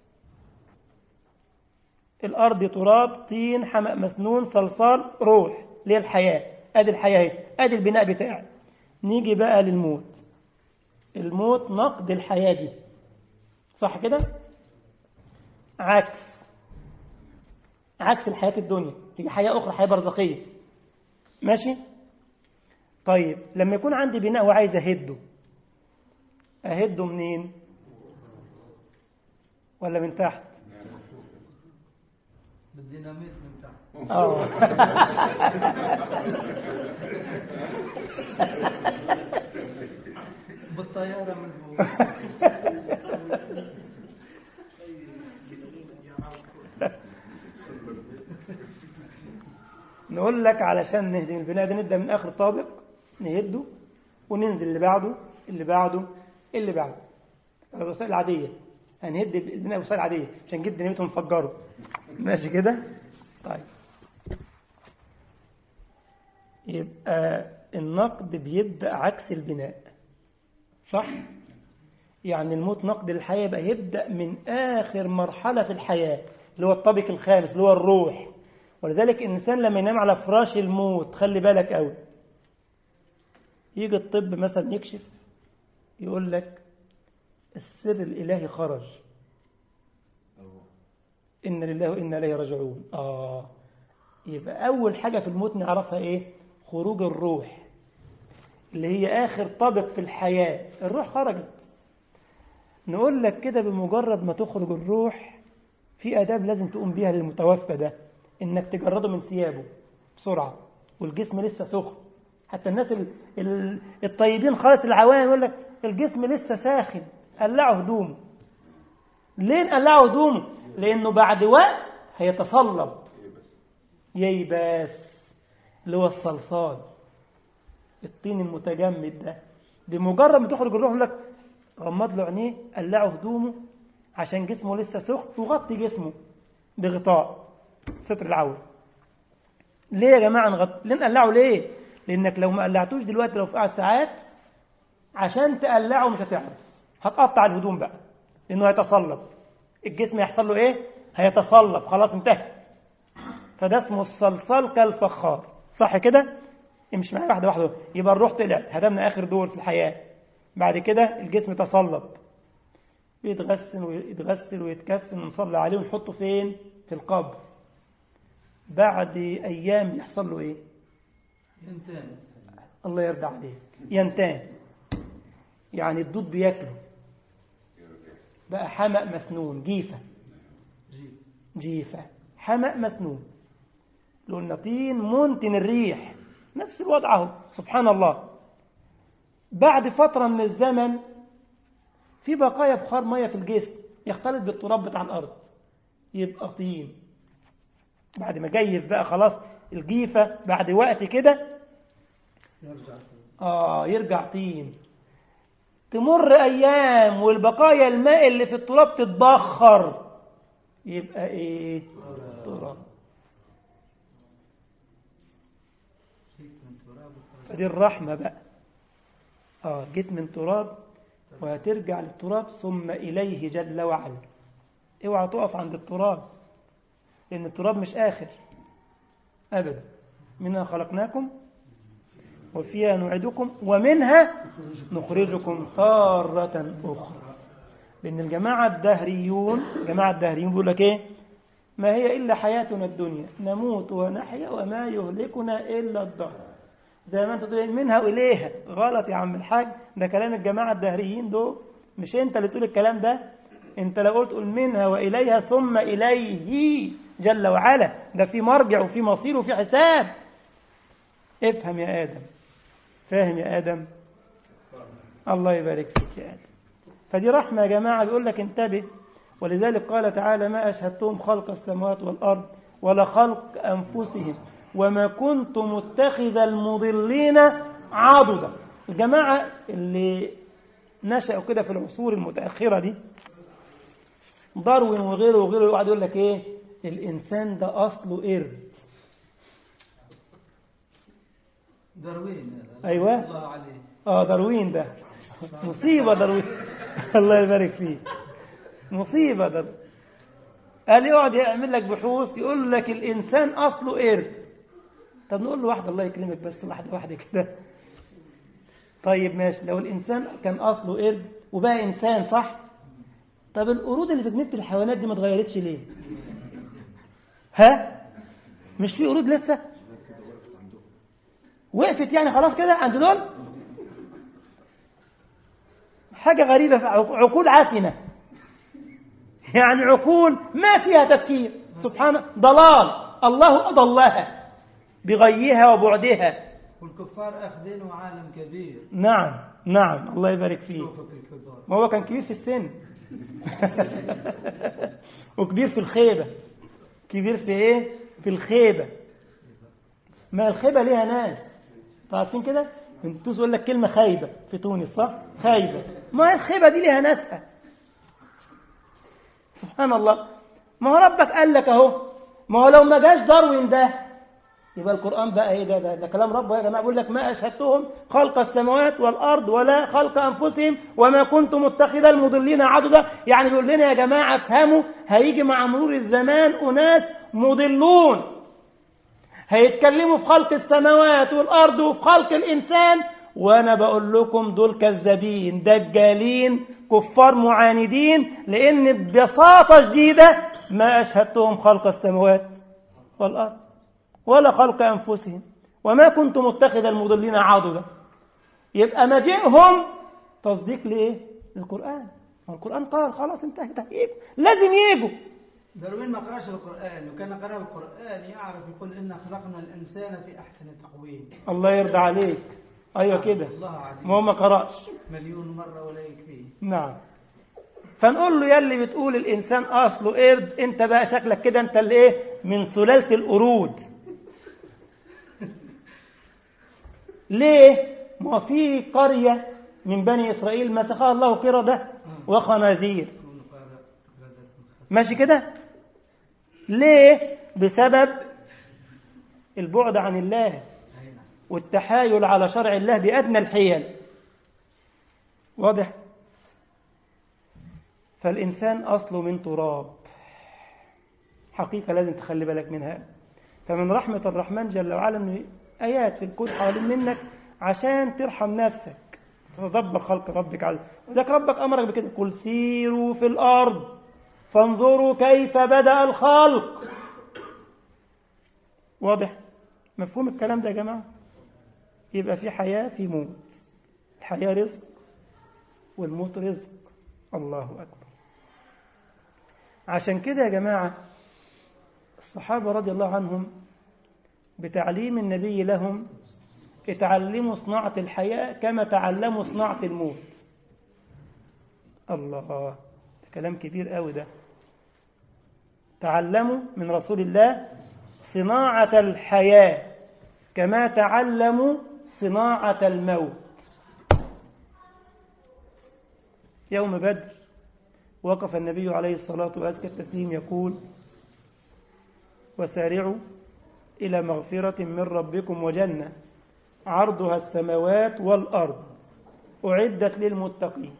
الأرض تراب طين حمأ مسنون صلصال روح اللي هي الحياة أدي الحياة اهي أدي البناء بتاعي نيجي بقى للموت الموت نقد الحياة دي صح كده عكس عكس الحياة الدنيا هي حياة أخرى حياة برزخية ماشي طيب لما يكون عندي بناء وعايز أهده أهده منين ولا من تحت بالديناميت من تحت اه بالطيارة من فوق نقول لك علشان نهدم البناء ده نبدا من اخر طابق نهده وننزل اللي بعده اللي بعده اللي بعده الوسائل العاديه هنهد البناء الوسائل العاديه عشان نجيب ديناميت ونفجره ماشي كده طيب يبقى النقد بيبدا عكس البناء صح يعني الموت نقد الحياه يبقى يبدا من اخر مرحله في الحياه اللي هو الطابق الخامس اللي هو الروح ولذلك الإنسان لما ينام على فراش الموت خلي بالك قوي يجي الطب مثلا يكشف يقول لك السر الإلهي خرج إن لله وإنا إليه راجعون آه يبقى أول حاجة في الموت نعرفها إيه خروج الروح اللي هي آخر طابق في الحياة الروح خرجت نقول لك كده بمجرد ما تخرج الروح في آداب لازم تقوم بيها للمتوفى ده انك تجرده من ثيابه بسرعه والجسم لسه سخن حتى الناس ال... ال... الطيبين خالص العوام يقول لك الجسم لسه ساخن قلعوا هدومه ليه قلعوا هدومه لانه بعد وقت هيتصلب ييبس اللي هو الصلصال الطين المتجمد ده بمجرد ما تخرج الروح يقول لك غمض له عينيه قلعوا هدومه عشان جسمه لسه سخن وغطي جسمه بغطاء ستر العورة ليه يا جماعة نغط... ليه نقلعه ليه لأنك لو ما قلعتوش دلوقتي لو في قعد ساعات عشان تقلعه مش هتعرف هتقطع الهدوم بقى لأنه هيتصلب الجسم هيحصل له إيه هيتصلب خلاص انتهى فده اسمه الصلصال كالفخار صح كده امشي معايا واحدة واحدة يبقى الروح طلعت هدمنا آخر دور في الحياة بعد كده الجسم تصلب يتغسل ويتغسل ويتكفن ونصلي عليه ونحطه فين في القبر بعد أيام يحصل له إيه ينتهي الله يرضى عليه ينتان يعني الدود بياكله بقى حمأ مسنون جيفة جيت جيفة حمأ مسنون لقلنا طين منتن الريح نفس الوضع اهو سبحان الله بعد فترة من الزمن في بقايا بخار مية في الجسم يختلط بالتراب بتاع الأرض يبقى طين بعد ما جيف بقى خلاص الجيفة بعد وقت كده يرجع آه يرجع طين تمر أيام والبقايا الماء اللي في التراب تتبخر يبقى إيه تراب جيت من تراب وخرج. فدي الرحمة بقى آه جيت من تراب وهترجع للتراب ثم إليه جل وعلا اوعى تقف عند التراب لأن التراب مش آخر أبدا منها خلقناكم وفيها نعيدكم ومنها نخرجكم تارة أخرى لأن الجماعة الدهريون جماعة الدهريون بيقول لك إيه ما هي إلا حياتنا الدنيا نموت ونحيا وما يهلكنا إلا الدهر زي ما انت تقول منها واليها غلط يا عم الحاج ده كلام الجماعه الدهريين دول مش انت اللي تقول الكلام ده انت لو قلت قول منها واليها ثم اليه جل وعلا ده في مرجع وفي مصير وفي حساب افهم يا آدم فاهم يا آدم الله يبارك فيك يا آدم فدي رحمة يا جماعة بيقول لك انتبه ولذلك قال تعالى ما أشهدتهم خلق السماوات والأرض ولا خلق أنفسهم وما كنت متخذ المضلين عضدا الجماعة اللي نشأوا كده في العصور المتأخرة دي داروين وغيره وغيره يقعد يقول لك ايه الإنسان ده أصله قرد دروين هذا أيوة. الله عليه اه داروين ده مصيبة داروين الله يبارك فيه مصيبة ده قال يقعد يعمل لك بحوث يقول لك الإنسان أصله قرد طب نقول له واحدة الله يكرمك بس واحدة واحدة كده طيب ماشي لو الإنسان كان أصله قرد وبقى إنسان صح طب القرود اللي في جنينة الحيوانات دي ما اتغيرتش ليه ها مش في قرود لسه وقفت يعني خلاص كده عند دول حاجة غريبة في عقول عفنة يعني عقول ما فيها تفكير سبحانه ضلال الله أضلها بغيها وبعدها والكفار أخذينه عالم كبير نعم نعم الله يبارك فيه شوفك الكبار ما هو كان كبير في السن وكبير في الخيبة كبير في ايه في الخيبة ما الخيبة ليها ناس عارفين كده انتوا يقول لك كلمة خايبة في تونس صح خايبة ما هي الخيبة دي ليها ناسها سبحان الله ما هو ربك قال لك اهو ما هو لو ما جاش داروين ده يبقى القرآن بقى ايه ده ده, ده كلام ربه يا جماعة بيقول لك ما أشهدتهم خلق السماوات والأرض ولا خلق أنفسهم وما كنت متخذ المضلين عضدا يعني بيقول لنا يا جماعة افهموا هيجي مع مرور الزمان أناس مضلون هيتكلموا في خلق السماوات والأرض وفي خلق الإنسان وأنا بقول لكم دول كذابين دجالين كفار معاندين لأن ببساطة شديدة ما أشهدتهم خلق السماوات والأرض ولا خلق أنفسهم وما كنت متخذ المضلين عضدا يبقى مجيئهم تصديق لإيه؟ للقرآن القرآن قال خلاص انتهت هيجوا لازم يجوا دروين ما قراش القرآن وكان قرأ القرآن يعرف يقول إنا خلقنا الإنسان في أحسن تقويم الله يرضى عليك أيوة كده الله عليه ما هو ما قرأش مليون مرة ولا يكفيه نعم فنقول له يلي بتقول الإنسان أصله قرد أنت بقى شكلك كده أنت اللي إيه من سلالة القرود ليه؟ ما في قرية من بني إسرائيل مسخها الله قردة وخنازير يكون قارئ غدة خس- ماشي كده؟ ليه؟ بسبب البعد عن الله أي نعم. والتحايل على شرع الله بأدنى الحيل واضح فالإنسان أصله من تراب حقيقة لازم تخلي بالك منها فمن رحمة الرحمن جل وعلا إن آيات في الكون حوالين منك عشان ترحم نفسك تتدبر خلق ربك عز وذلك ربك أمرك بكده قل سيروا في الأرض فانظروا كيف بدأ الخلق واضح مفهوم الكلام ده يا جماعة يبقى في حياة في موت الحياة رزق والموت رزق الله أكبر عشان كده يا جماعة الصحابة رضي الله عنهم بتعليم النبي لهم اتعلموا صناعة الحياة كما تعلموا صناعة الموت الله ده كلام كبير قوي ده تعلموا من رسول الله صناعة الحياة كما تعلموا صناعة الموت يوم بدر وقف النبي عليه الصلاة وأزكى التسليم يقول وسارعوا إلى مغفرة من ربكم وجنة عرضها السماوات والأرض أعدت للمتقين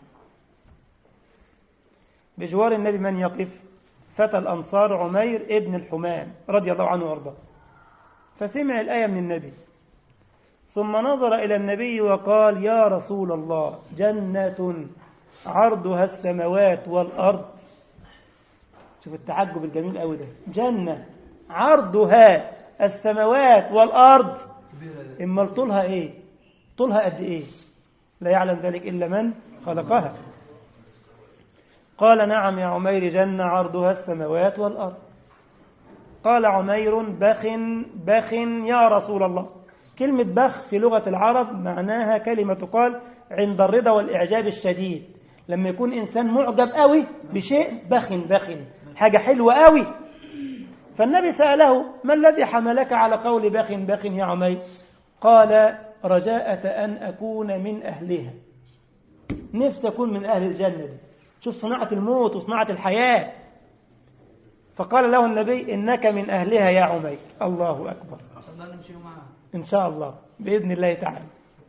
بجوار النبي من يقف فتى الأنصار عمير ابن الحمام رضي الله عنه وارضاه فسمع الآية من النبي ثم نظر إلى النبي وقال يا رسول الله جنة عرضها السماوات والأرض شوف التعجب الجميل قوي ده جنة عرضها السماوات والأرض كبيرة إما طولها إيه طولها قد إيه لا يعلم ذلك إلا من خلقها قال نعم يا عمير جنة عرضها السماوات والأرض قال عمير بخ بخ يا رسول الله كلمة بخ في لغة العرب معناها كلمة تقال عند الرضا والإعجاب الشديد لما يكون إنسان معجب قوي بشيء بخ بخ حاجة حلوة قوي فالنبي سأله ما الذي حملك على قول بخ بخ يا عمير قال رجاءة أن أكون من أهلها نفسي أكون من أهل الجنة دي شوف صناعة الموت وصناعة الحياة فقال له النبي إنك من أهلها يا عمير الله أكبر الله نمشي معاه إن شاء الله بإذن الله تعالى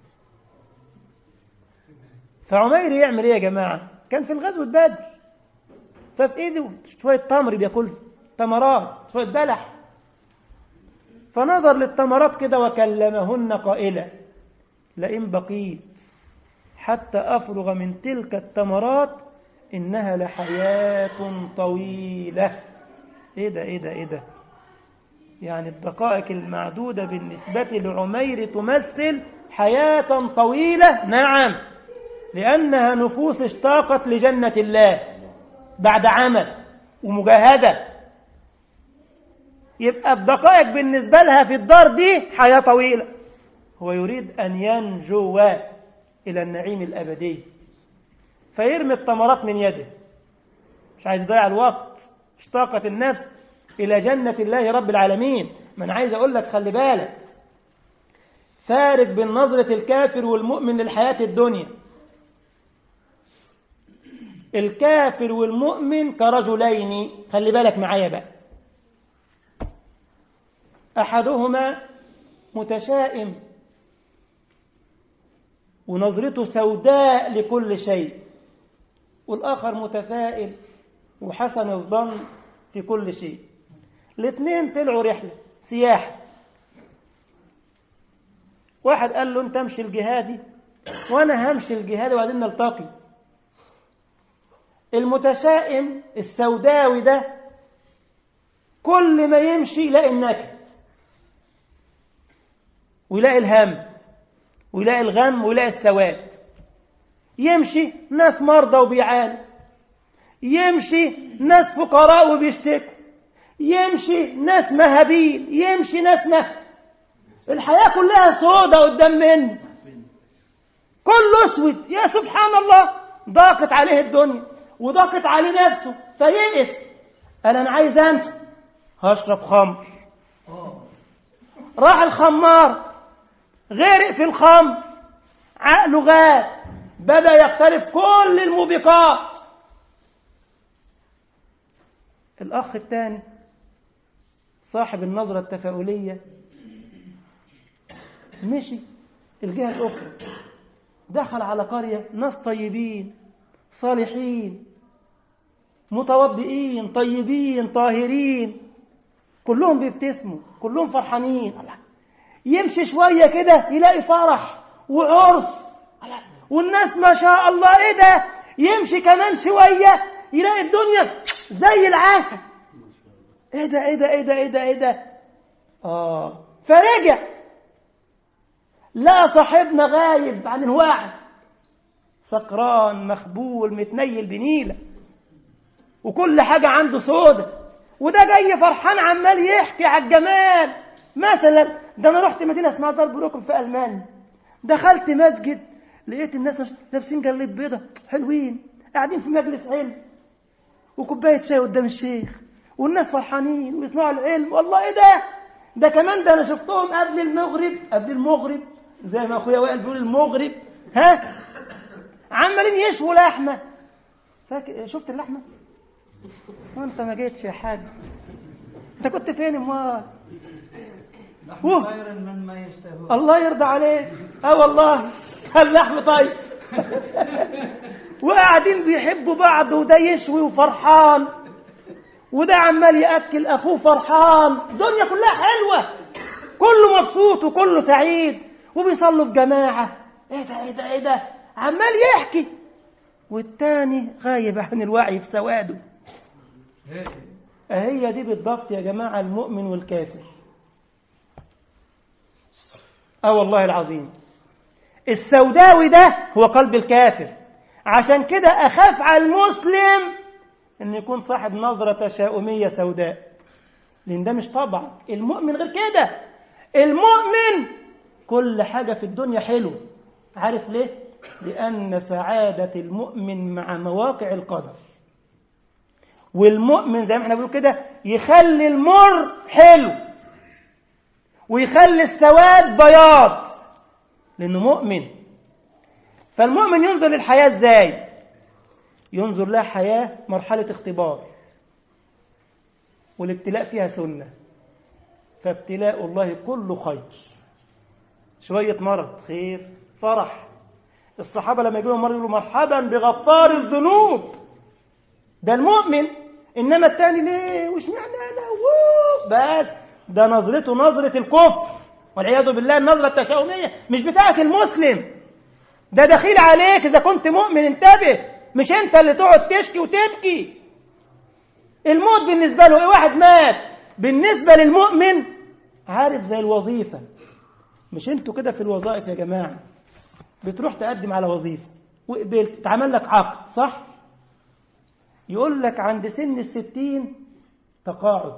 فعمير يعمل إيه يا جماعة كان في الغزوة بدر ففي إيده شوية تمر بياكلها تمرات شوية بلح فنظر للتمرات كده وكلمهن قائلا لئن بقيت حتى أفرغ من تلك التمرات إنها لحياة طويلة إيه ده إيه ده إيه ده يعني الدقائق المعدودة بالنسبة لعمير تمثل حياة طويلة نعم لأنها نفوس اشتاقت لجنة الله بعد عمل ومجاهدة يبقى الدقائق بالنسبة لها في الدار دي حياة طويلة هو يريد أن ينجو إلى النعيم الأبدي فيرمي التمرات من يده مش عايز يضيع الوقت اشتاقت النفس إلى جنة الله رب العالمين ما أنا عايز أقول لك خلي بالك فارق بين نظرة الكافر والمؤمن للحياة الدنيا الكافر والمؤمن كرجلين خلي بالك معايا بقى أحدهما متشائم ونظرته سوداء لكل شيء والآخر متفائل وحسن الظن في كل شيء الاثنين طلعوا رحلة سياحة واحد قال له انت امشي الجهادي وانا همشي الجهادي وبعدين نلتقي المتشائم السوداوي ده كل ما يمشي يلاقي النكد ويلاقي الهم ويلاقي الغم ويلاقي السواد يمشي ناس مرضى وبيعانوا يمشي ناس فقراء وبيشتكوا يمشي ناس مهابيل يمشي ناس مه الحياة كلها سودة قدام منه كله اسود يا سبحان الله ضاقت عليه الدنيا وضاقت عليه نفسه فيئس قال انا عايز انسى هشرب خمر راح الخمار غرق في الخمر عقله غاب بدأ يقترف كل الموبقات الأخ الثاني صاحب النظرة التفاؤلية مشي الجهة الأخرى دخل على قرية ناس طيبين صالحين متوضئين طيبين طاهرين كلهم بيبتسموا كلهم فرحانين يمشي شوية كده يلاقي فرح وعرس والناس ما شاء الله ايه ده يمشي كمان شوية يلاقي الدنيا زي العسل ايه ده ايه ده ايه ده ايه ده ايه ده اه فرجع لا صاحبنا غايب عن الوعي سكران مخبول متنيل بنيلة وكل حاجة عنده سودة وده جاي فرحان عمال يحكي على الجمال مثلا ده انا رحت مدينه اسمها دار بروكن في المانيا دخلت مسجد لقيت الناس لابسين جليب بيضة حلوين قاعدين في مجلس علم وكوبايه شاي قدام الشيخ والناس فرحانين ويسمعوا العلم والله ايه ده ده كمان ده انا شفتهم قبل المغرب قبل المغرب زي ما اخويا وائل بيقول المغرب ها عمالين يشووا لحمه فاكر شفت اللحمه وانت ما جيتش يا حاج انت كنت فين امال لحم أوه. خير مما يشتهون الله يرضى عليك اه والله اللحم طيب وقاعدين بيحبوا بعض وده يشوي وفرحان وده عمال ياكل اخوه فرحان الدنيا كلها حلوه كله مبسوط وكله سعيد وبيصلوا في جماعه ايه ده ايه ده ايه ده عمال يحكي والتاني غايب عن الوعي في سواده هي دي بالضبط يا جماعه المؤمن والكافر اه والله العظيم السوداوي ده هو قلب الكافر عشان كده أخاف على المسلم أن يكون صاحب نظرة تشاؤمية سوداء لأن ده مش طبع المؤمن غير كده المؤمن كل حاجة في الدنيا حلوة عارف ليه؟ لأن سعادة المؤمن مع مواقع القدر والمؤمن زي ما احنا بنقول كده يخلي المر حلو ويخلي السواد بياض لأنه مؤمن فالمؤمن ينظر للحياة ازاي ينظر لها حياة مرحلة اختبار والابتلاء فيها سنة فابتلاء الله كله خير شوية مرض خير فرح الصحابة لما يجوا مرض يقولوا مرحبا بغفار الذنوب ده المؤمن إنما التاني ليه وش معنى أنا بس ده نظرته نظرة الكفر والعياذ بالله النظرة التشاؤمية مش بتاعت المسلم ده دخيل عليك إذا كنت مؤمن انتبه مش أنت اللي تقعد تشكي وتبكي الموت بالنسبة له إيه واحد مات بالنسبة للمؤمن عارف زي الوظيفة مش انتوا كده في الوظائف يا جماعة بتروح تقدم على وظيفة وقبلت اتعمل لك عقد صح يقول لك عند سن الستين تقاعد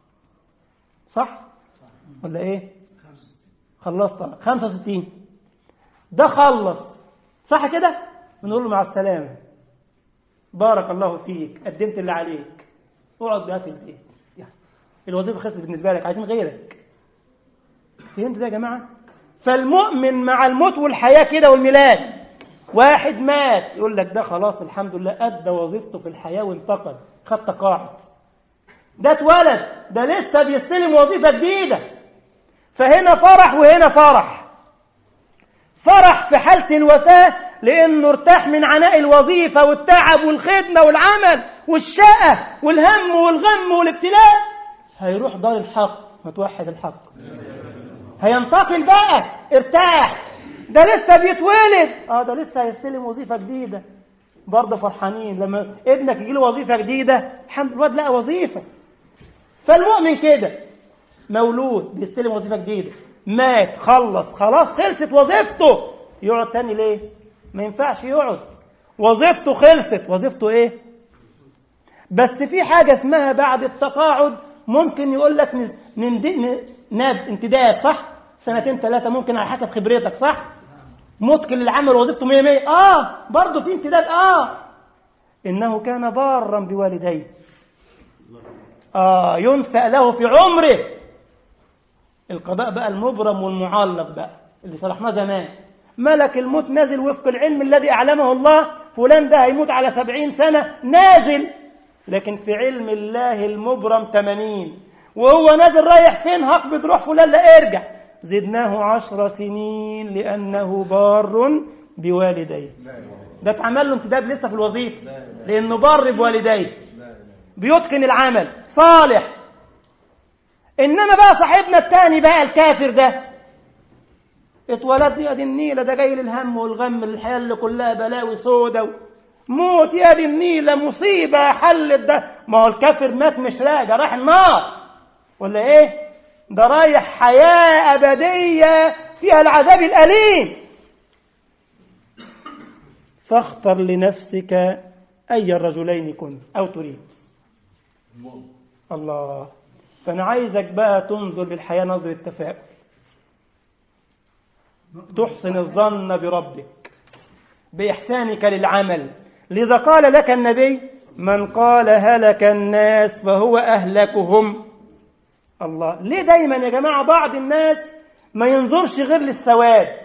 صح ولا ايه خلصت 65 ده خلص صح كده بنقول له مع السلامة بارك الله فيك قدمت اللي عليك اقعد بقى في البيت يعني الوظيفة خلصت بالنسبة لك عايزين غيرك فهمت ده يا جماعة فالمؤمن مع الموت والحياة كده والميلاد واحد مات يقول لك ده خلاص الحمد لله أدى وظيفته في الحياة وانتقل خد تقاعد ده اتولد ده لسه بيستلم وظيفة جديدة فهنا فرح وهنا فرح فرح في حالة الوفاة لأنه ارتاح من عناء الوظيفة والتعب والخدمة والعمل والشقة والهم والغم والابتلاء هيروح دار الحق متوحد الحق هينتقل بقى ارتاح ده لسه بيتولد اه ده لسه هيستلم وظيفة جديدة برضه فرحانين لما ابنك يجي له وظيفة جديدة الحمد الواد لقى وظيفة فالمؤمن كده مولود بيستلم وظيفة جديدة مات خلص خلاص خلصت وظيفته يقعد تاني ليه ما ينفعش يقعد وظيفته خلصت وظيفته ايه بس في حاجة اسمها بعد التقاعد ممكن يقول لك ناد انتداب صح سنتين ثلاثة ممكن على حسب خبرتك صح متقن للعمل وظيفته 100 100 اه برضه في امتداد اه انه كان بارا بوالديه اه ينسأ له في عمره القضاء بقى المبرم والمعلق بقى اللي صلحناه زمان ملك الموت نازل وفق العلم الذي أعلمه الله فلان ده هيموت على سبعين سنة نازل لكن في علم الله المبرم 80 وهو نازل رايح فين هقبض روح فلان لا ارجع زدناه عشر سنين لأنه بار بوالديه ده اتعمل له امتداد لسه في الوظيفة لأنه بار بوالديه بيتقن العمل صالح إنما بقى صاحبنا التاني بقى الكافر ده اتولد يا دي النيلة ده جاي للهم والغم الحياة اللي كلها بلاوي سودة موت يا دي النيلة مصيبة حلت ده ما هو الكافر مات مش راجع راح النار ولا ايه ده رايح حياة أبدية فيها العذاب الأليم فاختر لنفسك أي الرجلين كنت أو تريد الله فأنا عايزك بقى تنظر للحياة نظرة تفاؤل تحسن الظن بربك بإحسانك للعمل لذا قال لك النبي من قال هلك الناس فهو أهلكهم الله ليه دايما يا جماعة بعض الناس ما ينظرش غير للسواد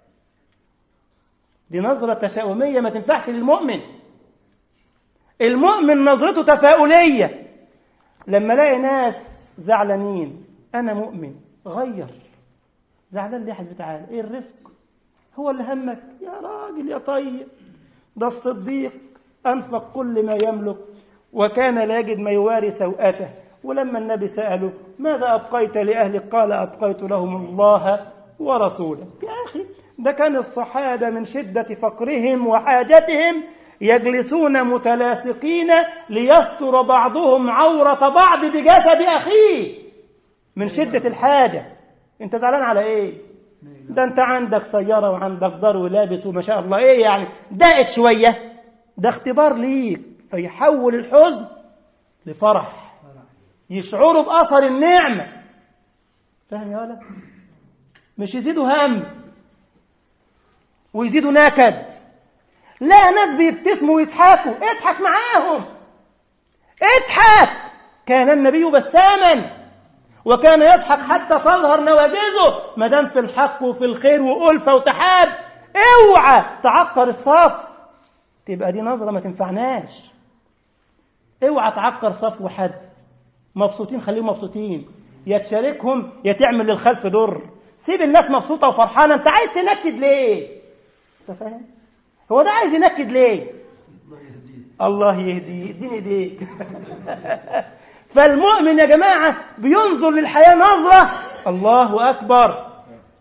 دي نظرة تشاؤمية ما تنفعش للمؤمن المؤمن نظرته تفاؤلية لما الاقي ناس زعلانين أنا مؤمن غير زعلان ليه يا حبيبي تعالى ايه الرزق هو اللي همك يا راجل يا طيب ده الصديق أنفق كل ما يملك وكان لا يجد ما يواري سوءته ولما النبي سأله ماذا أبقيت لأهلك قال أبقيت لهم الله ورسوله يا أخي ده كان الصحابة من شدة فقرهم وحاجتهم يجلسون متلاصقين ليستر بعضهم عورة بعض بجسد أخيه من شدة الحاجة انت زعلان على ايه ده انت عندك سيارة وعندك دار ولابس وما شاء الله ايه يعني ضاقت شوية ده اختبار ليك فيحول الحزن لفرح يشعروا بأثر النعمة فاهم يا ولد مش يزيدوا هم ويزيدوا نكد لا ناس بيبتسموا ويضحكوا اضحك معاهم اضحك كان النبي بساما وكان يضحك حتى تظهر نواجذه ما دام في الحق وفي الخير وألفة وتحاب اوعى تعكر الصف تبقى دي نظرة ما تنفعناش اوعى تعكر صف حد مبسوطين خليهم مبسوطين يا تشاركهم يا تعمل للخلف ضر سيب الناس مبسوطة وفرحانة انت عايز تنكد ليه انت فاهم هو ده عايز ينكد ليه الله يهديه اديني ايديك فالمؤمن يا جماعة بينظر للحياة نظرة الله أكبر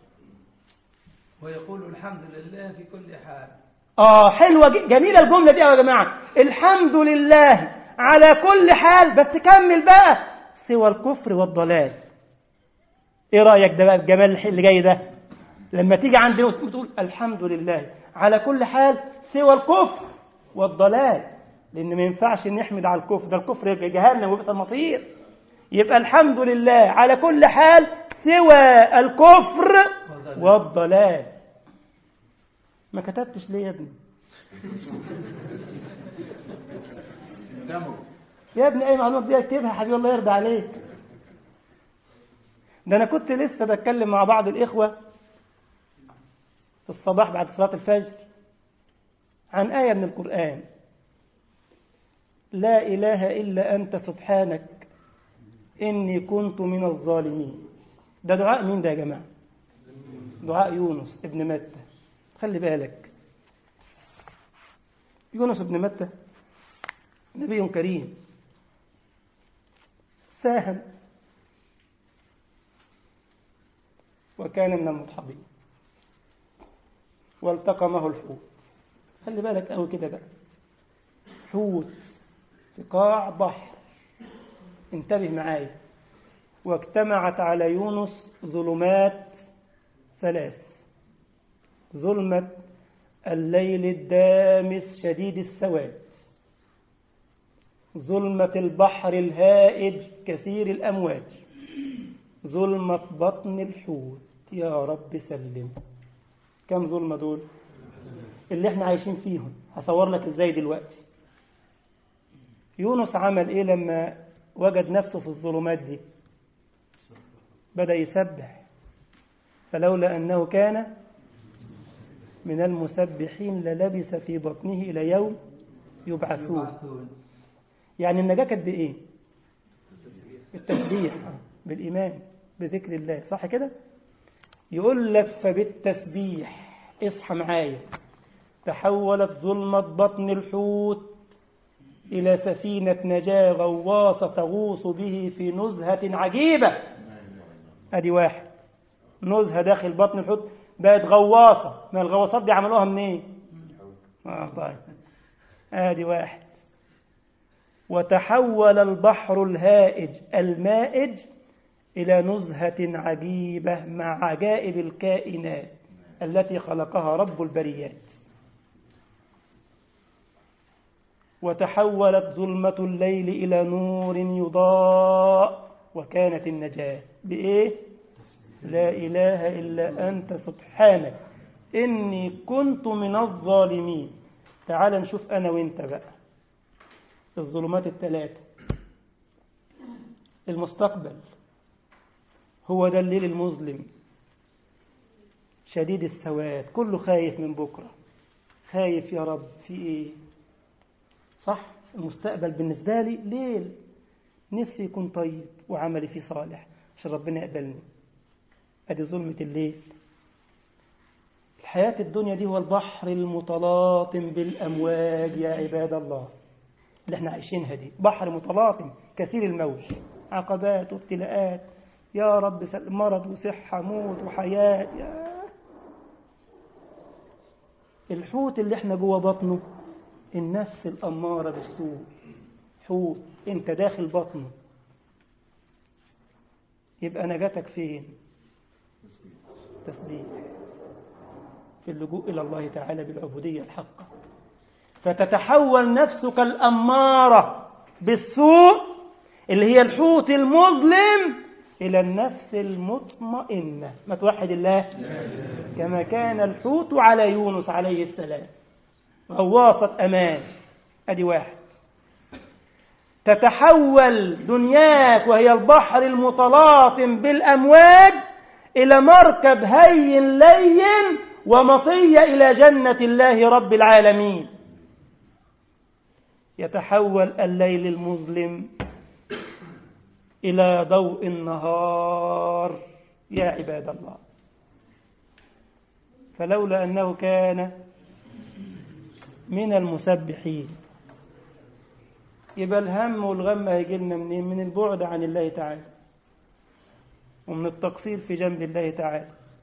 ويقول الحمد لله في كل حال آه حلوة ج- جميلة الجملة دي يا جماعة الحمد لله على كل حال بس كمل بقى سوى الكفر والضلال ايه رأيك ده بقى الجمال اللي جاي ده لما تيجي عند مسلم تقول الحمد لله على كل حال سوى الكفر والضلال لأن ما ينفعش نحمد على الكفر ده الكفر جهنم وبئس المصير يبقى الحمد لله على كل حال سوى الكفر والضلال ما كتبتش ليه يا ابني يا ابني اي معلومه دي اكتبها يا حبيبي الله يرضى عليك ده انا كنت لسه بتكلم مع بعض الاخوه في الصباح بعد صلاه الفجر عن ايه من القران لا اله الا انت سبحانك اني كنت من الظالمين ده دعاء مين ده يا جماعه دعاء يونس ابن متى خلي بالك يونس ابن متى نبي كريم ساهم وكان من المضحضين والتقمه الحوت خلي بالك قوي كده بقى حوت في قاع بحر انتبه معايا واجتمعت على يونس ظلمات ثلاث ظلمة الليل الدامس شديد السواد ظلمة البحر الهائج كثير الأمواج ظلمة بطن الحوت يا رب سلم كم ظلمة دول اللي احنا عايشين فيهم هصور لك ازاي دلوقتي يونس عمل ايه لما وجد نفسه في الظلمات دي بدأ يسبح فلولا أنه كان من المسبحين للبس في بطنه إلى يوم يبعثون يبعثون يعني النجاة كانت بإيه؟ التسبيح بالإيمان بذكر الله صح كده؟ يقول لك فبالتسبيح اصحى معايا تحولت ظلمة بطن الحوت إلى سفينة نجاة غواصة تغوص به في نزهة عجيبة أدي واحد نزهة داخل بطن الحوت بقت غواصة ما الغواصات دي عملوها منين؟ آه طيب آدي واحد وتحول البحر الهائج المائج إلى نزهة عجيبة مع عجائب الكائنات التي خلقها رب البريات وتحولت ظلمة الليل إلى نور يضاء وكانت النجاة بإيه؟ لا إله إلا أنت سبحانك إني كنت من الظالمين تعال نشوف أنا وإنت بقى الظلمات الثلاثة المستقبل هو ده الليل المظلم شديد السواد كله خايف من بكرة خايف يا رب في ايه صح المستقبل بالنسبة لي ليل نفسي يكون طيب وعملي فيه صالح عشان ربنا يقبلني ادي ظلمة الليل الحياة الدنيا دي هو البحر المتلاطم بالأمواج يا عباد الله اللي احنا عايشينها دي بحر متلاطم كثير الموج عقبات وابتلاءات يا رب سل- مرض وصحة موت وحياة يا الحوت اللي احنا جوه بطنه النفس الأمارة بالسوء حوت انت داخل بطنه يبقى نجاتك فين تسبيح في اللجوء إلى الله تعالى بالعبودية الحقة فتتحول نفسك الأمارة بالسوء اللي هي الحوت المظلم إلى النفس المطمئنة ما توحد الله كما كان الحوت على يونس عليه السلام غواصة أمان أدي واحد تتحول دنياك وهي البحر المتلاطم بالأمواج إلى مركب هين لين ومطية إلى جنة الله رب العالمين يتحول الليل المظلم إلى ضوء النهار يا عباد الله فلولا أنه كان من المسبحين يبقى الهم والغم هيجي لنا منين؟ من البعد عن الله تعالى ومن التقصير في جنب الله تعالى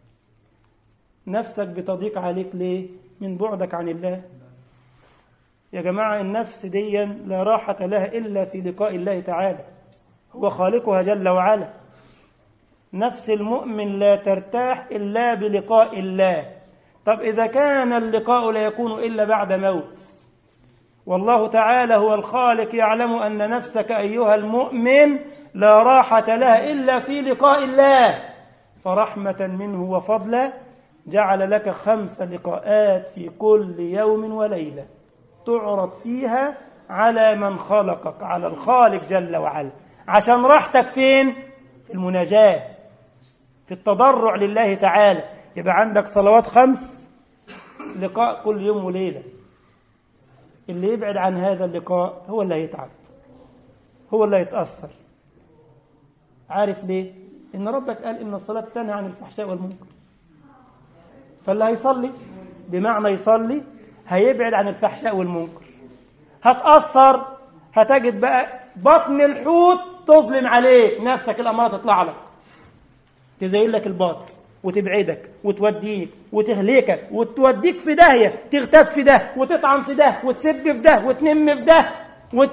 نفسك بتضيق عليك ليه؟ من بعدك عن الله يا جماعة النفس دي لا راحة لها إلا في لقاء الله تعالى هو خالقها جل وعلا نفس المؤمن لا ترتاح إلا بلقاء الله طب إذا كان اللقاء لا يكون إلا بعد موت والله تعالى هو الخالق يعلم أن نفسك أيها المؤمن لا راحة لها إلا في لقاء الله فرحمة منه وفضلا جعل لك خمس لقاءات في كل يوم وليلة تعرض فيها على من خلقك على الخالق جل وعلا عشان راحتك فين في المناجاة في التضرع لله تعالى يبقى عندك صلوات خمس لقاء كل يوم وليلة اللي يبعد عن هذا اللقاء هو اللي هيتعب هو اللي هيتأثر عارف ليه إن ربك قال إن الصلاة تنهى عن الفحشاء والمنكر فاللي هيصلي بمعنى يصلي هيبعد عن الفحشاء والمنكر هتأثر هتجد بقى بطن الحوت تظلم عليك نفسك الأمارة تطلع لك تزين لك الباطل وتبعدك وتوديك وتهلكك وتوديك في داهية تغتاب في ده وتطعن في ده وتسب في ده وتنم في ده وت...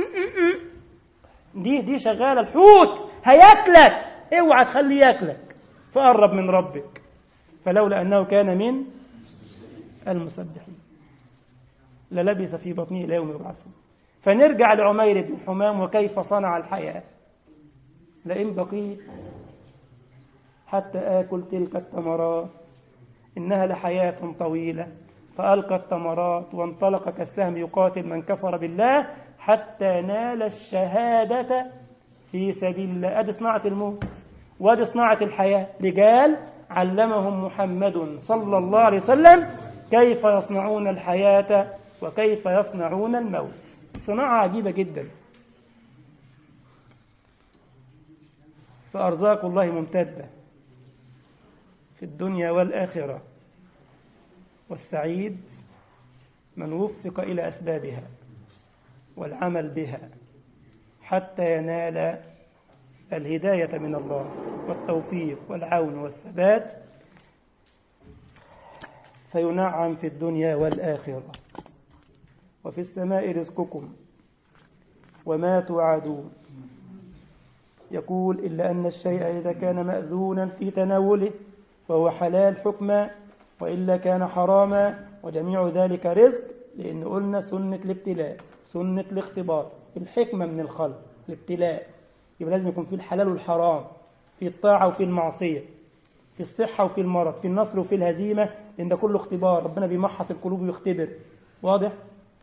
دي دي شغالة الحوت هياكلك اوعى تخليه ياكلك فقرب من ربك فلولا أنه كان من المسبحين للبث في بطنه إلى يوم يبعثون فنرجع لعمير بن حمام وكيف صنع الحياة لئن بقيت حتى آكل تلك التمرات إنها لحياة طويلة فألقى التمرات وانطلق كالسهم يقاتل من كفر بالله حتى نال الشهادة في سبيل الله أدي صناعة الموت وأدي صناعة الحياة رجال علمهم محمد صلى الله عليه وسلم كيف يصنعون الحياة وكيف يصنعون الموت صناعة عجيبة جدا فأرزاق الله ممتدة في الدنيا والآخرة والسعيد من وفق إلى أسبابها والعمل بها حتى ينال الهداية من الله والتوفيق والعون والثبات فينعم في الدنيا والآخرة وفي السماء رزقكم وما توعدون يقول إلا أن الشيء إذا كان مأذونا في تناوله فهو حلال حكما وإلا كان حراما وجميع ذلك رزق لأن قلنا سنة الابتلاء سنة الاختبار الحكمة من الخلق الابتلاء يبقى لازم يكون في الحلال والحرام في الطاعة وفي المعصية في الصحة وفي المرض في النصر وفي الهزيمة لأن ده كله اختبار ربنا بيمحص القلوب ويختبر واضح؟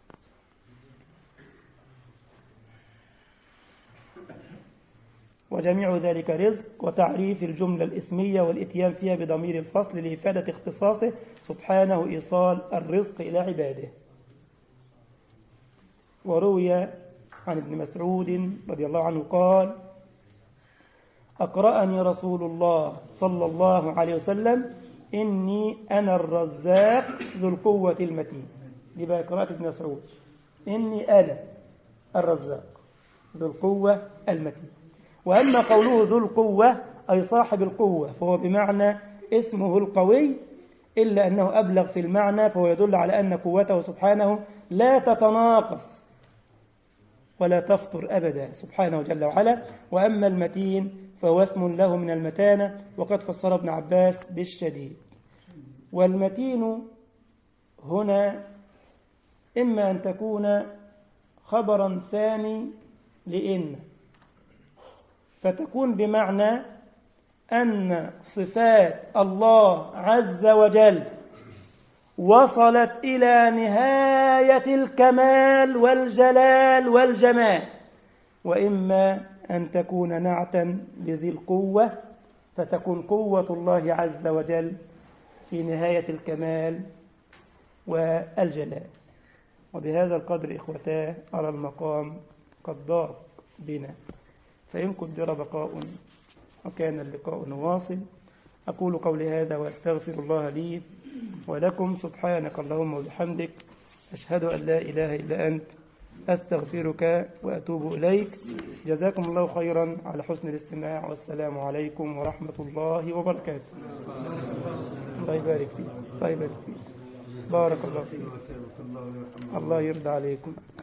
وجميع ذلك رزق وتعريف الجملة الإسمية والإتيان فيها بضمير الفصل لإفادة اختصاصه سبحانه إيصال الرزق إلى عباده وروي عن ابن مسعود رضي الله عنه قال أقرأني رسول الله صلى الله عليه وسلم إني أنا الرزاق ذو القوة المتين دي بقى قراءة ابن مسعود إني أنا الرزاق ذو القوة المتين وأما قوله ذو القوة أي صاحب القوة فهو بمعنى اسمه القوي إلا أنه أبلغ في المعنى فهو يدل على أن قوته سبحانه لا تتناقص ولا تفطر أبدا سبحانه جل وعلا وأما المتين فهو اسم له من المتانة وقد فسر ابن عباس بالشديد والمتين هنا إما أن تكون خبرا ثاني لإن فتكون بمعنى أن صفات الله عز وجل وصلت إلى نهاية الكمال والجلال والجمال وإما أن تكون نعتا لذي القوة فتكون قوة الله عز وجل في نهاية الكمال والجلال وبهذا القدر إخوتاه على المقام قد ضاق بنا فإن قدر بقاء وكان اللقاء واصل أقول قولي هذا وأستغفر الله لي ولكم سبحانك اللهم وبحمدك أشهد أن لا إله إلا أنت أستغفرك وأتوب إليك جزاكم الله خيرا على حسن الاستماع والسلام عليكم ورحمة الله وبركاته الله يبارك فيك الله يبارك فيك بارك الله فيك الله يرضى عليكم